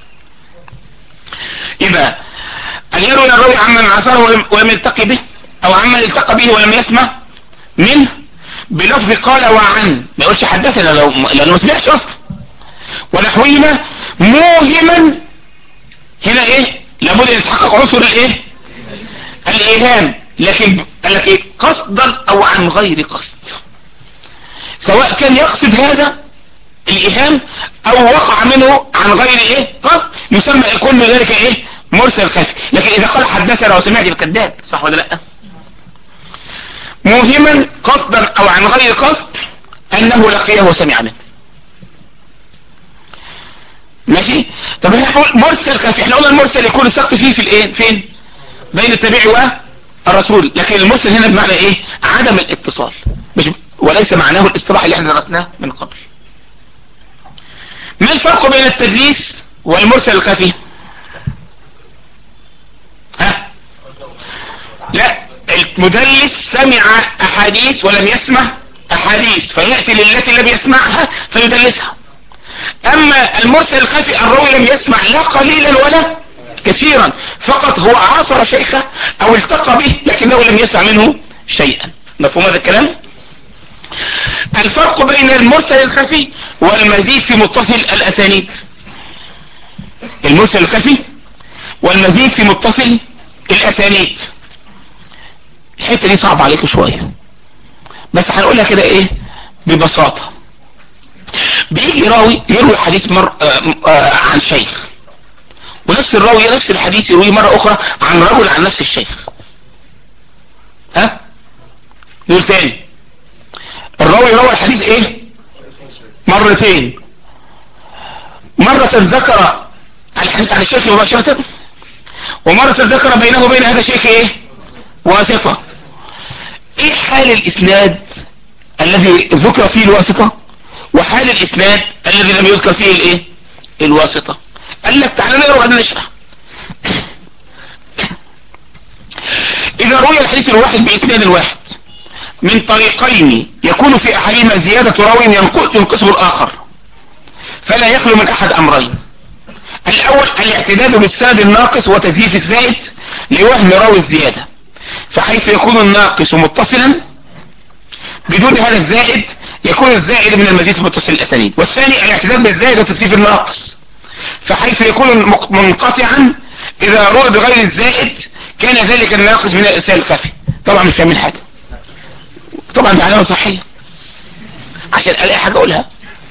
يبقى ان يروي الراوي عمن عصره ولم يلتقي به او عمن التقى به ولم يسمع منه بلفظ قال وعن ما يقولش حدثنا لو لانه ما سمعش اصلا ونحوهما موهما هنا ايه لابد ان يتحقق عنصر الايه الايهام لكن قال لك ايه قصدا او عن غير قصد سواء كان يقصد هذا الايهام او وقع منه عن غير ايه قصد يسمى كل ذلك ايه مرسل خفي لكن اذا قال حدثنا وسمعت الكذاب صح ولا لا موهما قصدا او عن غير قصد انه لقيه وسمع منه ماشي طب احنا بنقول مرسل خفي احنا قلنا المرسل يكون السقط فيه في الايه فين بين التابعي والرسول لكن المرسل هنا بمعنى ايه عدم الاتصال مش وليس معناه الاصطلاح اللي احنا درسناه من قبل ما الفرق بين التدليس والمرسل الخفي ها لا المدلس سمع احاديث ولم يسمع احاديث فيأتي للتي لم يسمعها فيدلسها اما المرسل الخفي الراوي لم يسمع لا قليلا ولا كثيرا فقط هو عاصر شيخه او التقى به لكنه لم يسمع منه شيئا مفهوم هذا الكلام الفرق بين المرسل الخفي والمزيد في متصل الاسانيد المرسل الخفي والمزيد في متصل الاسانيد الحته دي صعبه عليكم شويه بس هنقولها كده ايه ببساطه بيجي راوي يروي حديث مر آآ آآ عن شيخ ونفس الراوي نفس الحديث يرويه مرة اخرى عن رجل عن نفس الشيخ ها نقول تاني الراوي روى الحديث ايه مرتين مرة ذكر الحديث عن الشيخ مباشرة ومرة ذكر بينه وبين هذا الشيخ ايه واسطة ايه حال الاسناد الذي ذكر فيه الواسطة وحال الاسناد الذي لم يذكر فيه الايه الواسطة قال لك تعالى نقرا وبعدين نشرح اذا روي الحديث الواحد باسناد واحد من طريقين يكون في احدهما زيادة راوي ينقصه الاخر فلا يخلو من احد امرين الاول الاعتداد بالسند الناقص وتزييف الزائد لوهم راوي الزيادة فحيث يكون الناقص متصلا بدون هذا الزائد يكون الزائد من المزيد في متصل الاسانيد والثاني الاعتداد بالزائد وتزييف الناقص فحيث يكون منقطعا اذا روى بغير الزائد كان ذلك الناقص من الارسال الخفي طبعا مش فاهمين حاجة طبعا دي علامة صحية عشان الاقي حاجة اقولها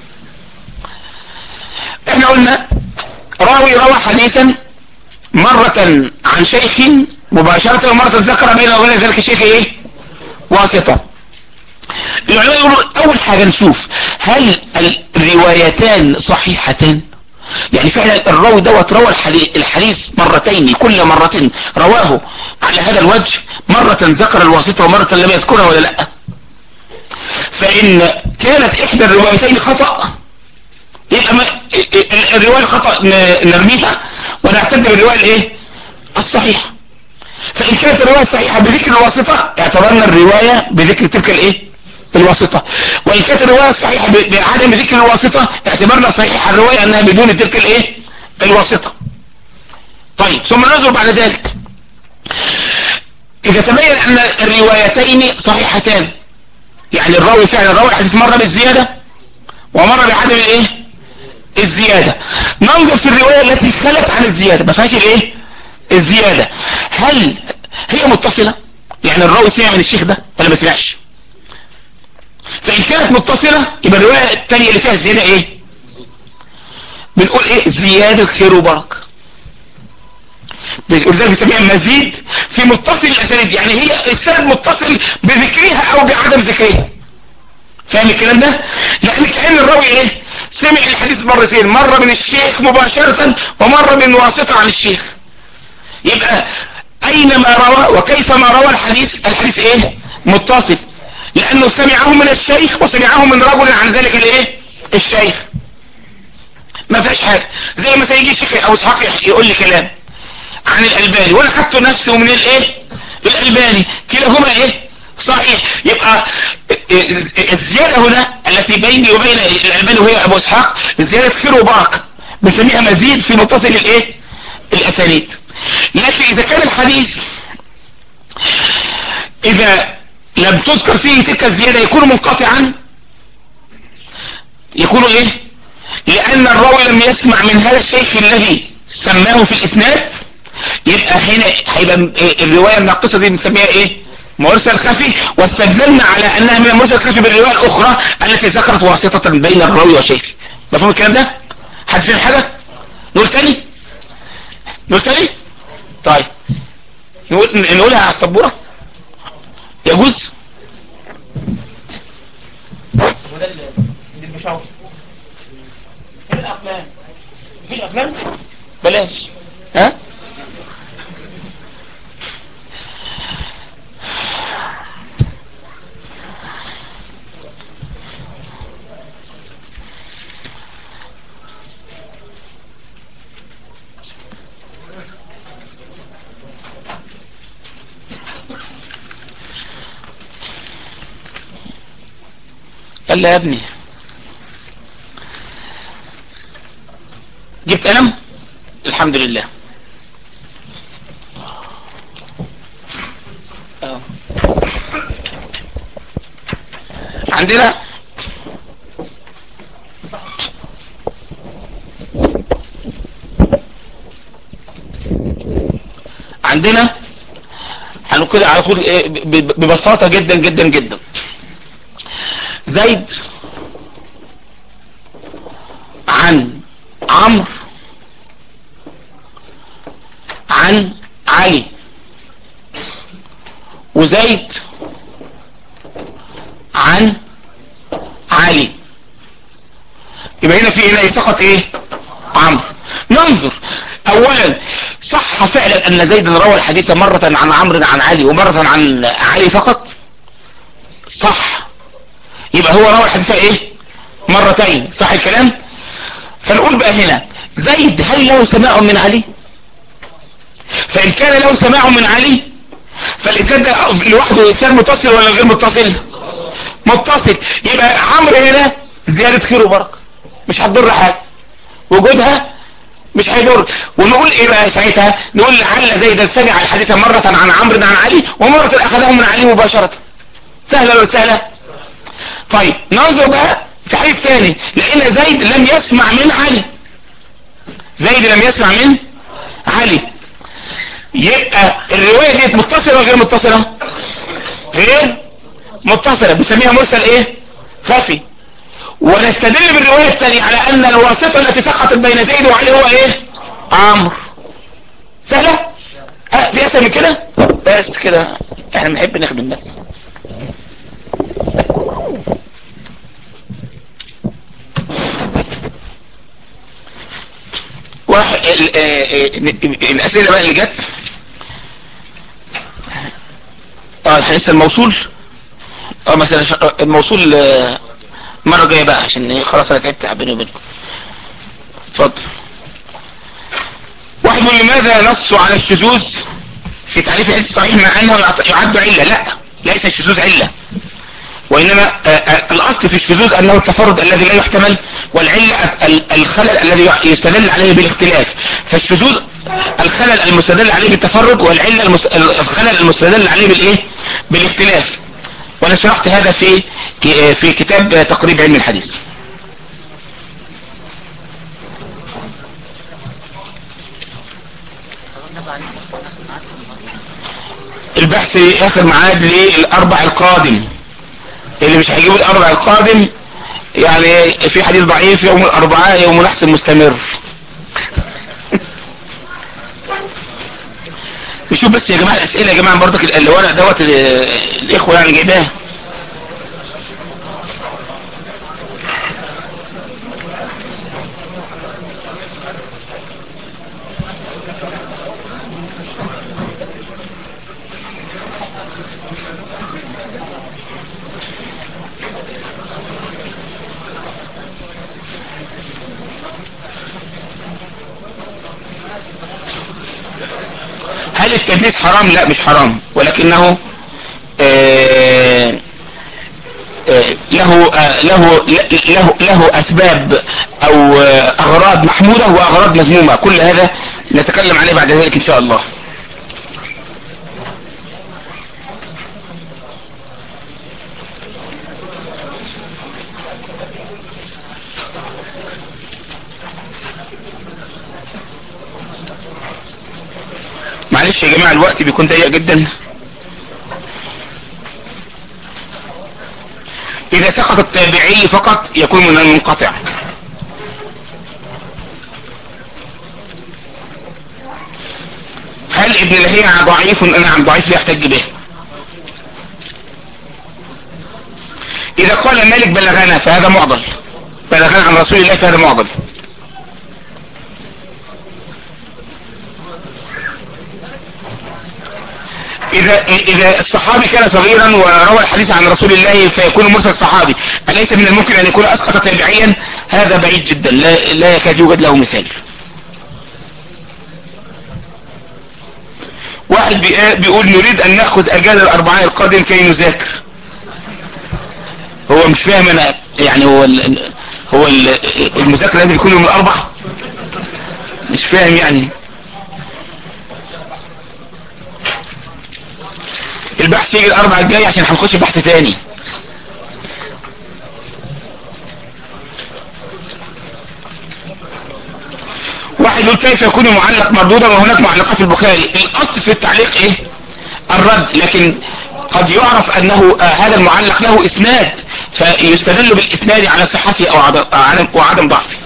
احنا قلنا راوي روى حديثا مرة عن شيخ مباشرة ومرة ذكر بين وبين ذلك الشيخ ايه واسطة العلماء يقولوا اول حاجة نشوف هل الروايتان صحيحتان يعني فعلا الراوي دوت روى الحديث مرتين كل مرة رواه على هذا الوجه مرة ذكر الواسطة ومرة لم يذكرها ولا لا فإن كانت إحدى الروايتين خطأ يبقى ما الرواية الخطأ نرميها ونعتبر الرواية الايه الصحيحة فإن كانت الرواية الصحيحة بذكر الواسطة اعتبرنا الرواية بذكر تلك الايه الواسطة وإن كانت الرواية الصحيحة بعدم ذكر الواسطة اعتبرنا صحيح الرواية أنها بدون تلك الايه الواسطة طيب ثم ننظر بعد ذلك إذا تبين أن الروايتين صحيحتان يعني الراوي فعلا روى الحديث مرة بالزيادة ومرة بعدم الايه الزيادة ننظر في الرواية التي خلت عن الزيادة ما فيهاش الايه الزيادة هل هي متصلة يعني الراوي سمع من الشيخ ده ولا ما سمعش فإن كانت متصلة يبقى الرواية الثانية اللي فيها الزيادة ايه بنقول ايه زيادة خير وبركة ولذلك بنسميها مزيد في متصل الاسانيد يعني هي السند متصل بذكرها او بعدم ذكرها فاهم الكلام ده لان كأن الراوي ايه سمع الحديث مرتين مرة من الشيخ مباشرة ومرة من واسطة عن الشيخ يبقى اينما روى وكيفما روى الحديث الحديث ايه متصل لانه سمعه من الشيخ وسمعه من رجل عن ذلك الايه الشيخ ما فيهاش حاجة زي ما سيجي الشيخ او اسحاق يقول لي كلام عن الالباني وانا خدته نفسه من الايه الالباني كلاهما ايه صحيح يبقى الزيادة هنا التي بيني وبين الالباني وهي ابو اسحاق زيادة خير وبركة بنسميها مزيد في متصل الايه الاسانيد لكن اذا كان الحديث اذا لم تذكر فيه تلك الزيادة يكون منقطعا يكون ايه لان الراوي لم يسمع من هذا الشيخ الذي سماه في الاسناد يبقى هنا هيبقى الرواية الناقصة دي بنسميها ايه مرسل خفي واستدللنا على انها من المرسل الخفي بالرواية الاخرى التي ذكرت واسطة بين الراوي وشيخ مفهوم الكلام ده حد فهم حاجة نقول تاني نقول تاني طيب نقول نقولها على السبورة يجوز وده اللي بيشوف فين الافلام مفيش افلام بلاش ها قال يا ابني جبت قلم الحمد لله أهو. عندنا عندنا هنقول كده على طول إيه ب- ب- ببساطة جدا جدا جدا زيد عن عمرو عن علي وزيد عن علي يبقى هنا في هنا إيه؟ سقط ايه عمرو ننظر اولا صح فعلا ان زيد روى الحديث مرة عن عمرو عن علي ومرة عن علي فقط صح يبقى هو روى الحديث ايه مرتين صح الكلام فنقول بقى هنا زيد هل له سماع من علي فان كان له سماع من علي فالاسناد ده لوحده اسناد متصل ولا غير متصل متصل يبقى عمرو هنا زيادة خير وبركة مش هتضر حاجة وجودها مش هيضر ونقول ايه بقى ساعتها نقول لعل زيد سمع الحديث مرة عن عمرو عن علي ومرة اخذه من علي مباشرة سهلة ولا سهلة طيب ننظر بقى في حديث ثاني لان زيد لم يسمع من علي زيد لم يسمع من علي يبقى الرواية دي متصلة ولا غير متصلة غير متصلة بنسميها مرسل ايه خفي ونستدل بالرواية الثانية على ان الواسطة التي سقطت بين زيد وعلي هو ايه عمرو سهلة اه في اسهل من كده بس كده احنا بنحب نخدم بس واحد ال- آه، آه، الاسئله بقى اللي جت اه الحديث الموصول اه مثلا ش- آه، الموصول آه، المره الجايه بقى عشان إيه، خلاص انا تعبت بيني وبينكم اتفضل واحد يقول لماذا نصوا على الشذوذ في تعريف الحديث الصحيح مع انه يعت- يعد عله لا ليس الشذوذ عله وإنما آه، آه، الأصل في الشذوذ أنه التفرد الذي لا يحتمل والعلة ال- الخلل الذي يستدل عليه بالاختلاف فالشذوذ الخلل المستدل عليه بالتفرد والعلة المس... الخلل المستدل عليه بالإيه بالاختلاف وأنا شرحت هذا في ك- في كتاب تقريب علم الحديث البحث آخر ميعاد للأربع القادم اللي مش هيجيبوا الاربع القادم يعني في حديث ضعيف يوم الاربعاء يوم نحس مستمر نشوف بس يا جماعة الاسئلة يا جماعة برضك ال- الورق دوت ال- الاخوة يعني جايباه هل التدليس حرام لا مش حرام ولكنه آه، آه، له آه، له له له اسباب او آه، اغراض محمودة واغراض مذمومة كل هذا نتكلم عليه بعد ذلك ان شاء الله معلش يا جماعة الوقت بيكون ضيق جدا اذا سقط التابعي فقط يكون من المنقطع قال ابن لهيعة ضعيف نعم ضعيف لا يحتج به اذا قال مالك بلغنا فهذا معضل بلغنا عن رسول الله فهذا معضل اذا اذا الصحابي كان صغيرا وروى الحديث عن رسول الله فيكون مرسل صحابي اليس من الممكن ان يكون اسقط تابعيا هذا بعيد جدا لا, لا يكاد يوجد له مثال واحد بيقول نريد ان ناخذ اجازه الاربعاء القادم كي نذاكر هو مش فاهم انا يعني هو ال هو ال المذاكره لازم يكون يوم الاربع مش فاهم يعني البحث يجي الاربع الجاي عشان هنخش بحث تاني واحد يقول كيف يكون معلق مردودا وهناك معلقات في البخاري الاصل في التعليق ايه الرد لكن قد يعرف انه آه هذا المعلق له اسناد فيستدل بالاسناد على صحته او عدم وعدم ضعفه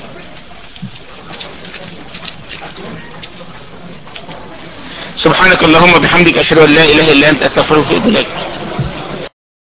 سبحانك اللهم بحمدك اشهد ان لا اله الا انت استغفرك واتوب اليك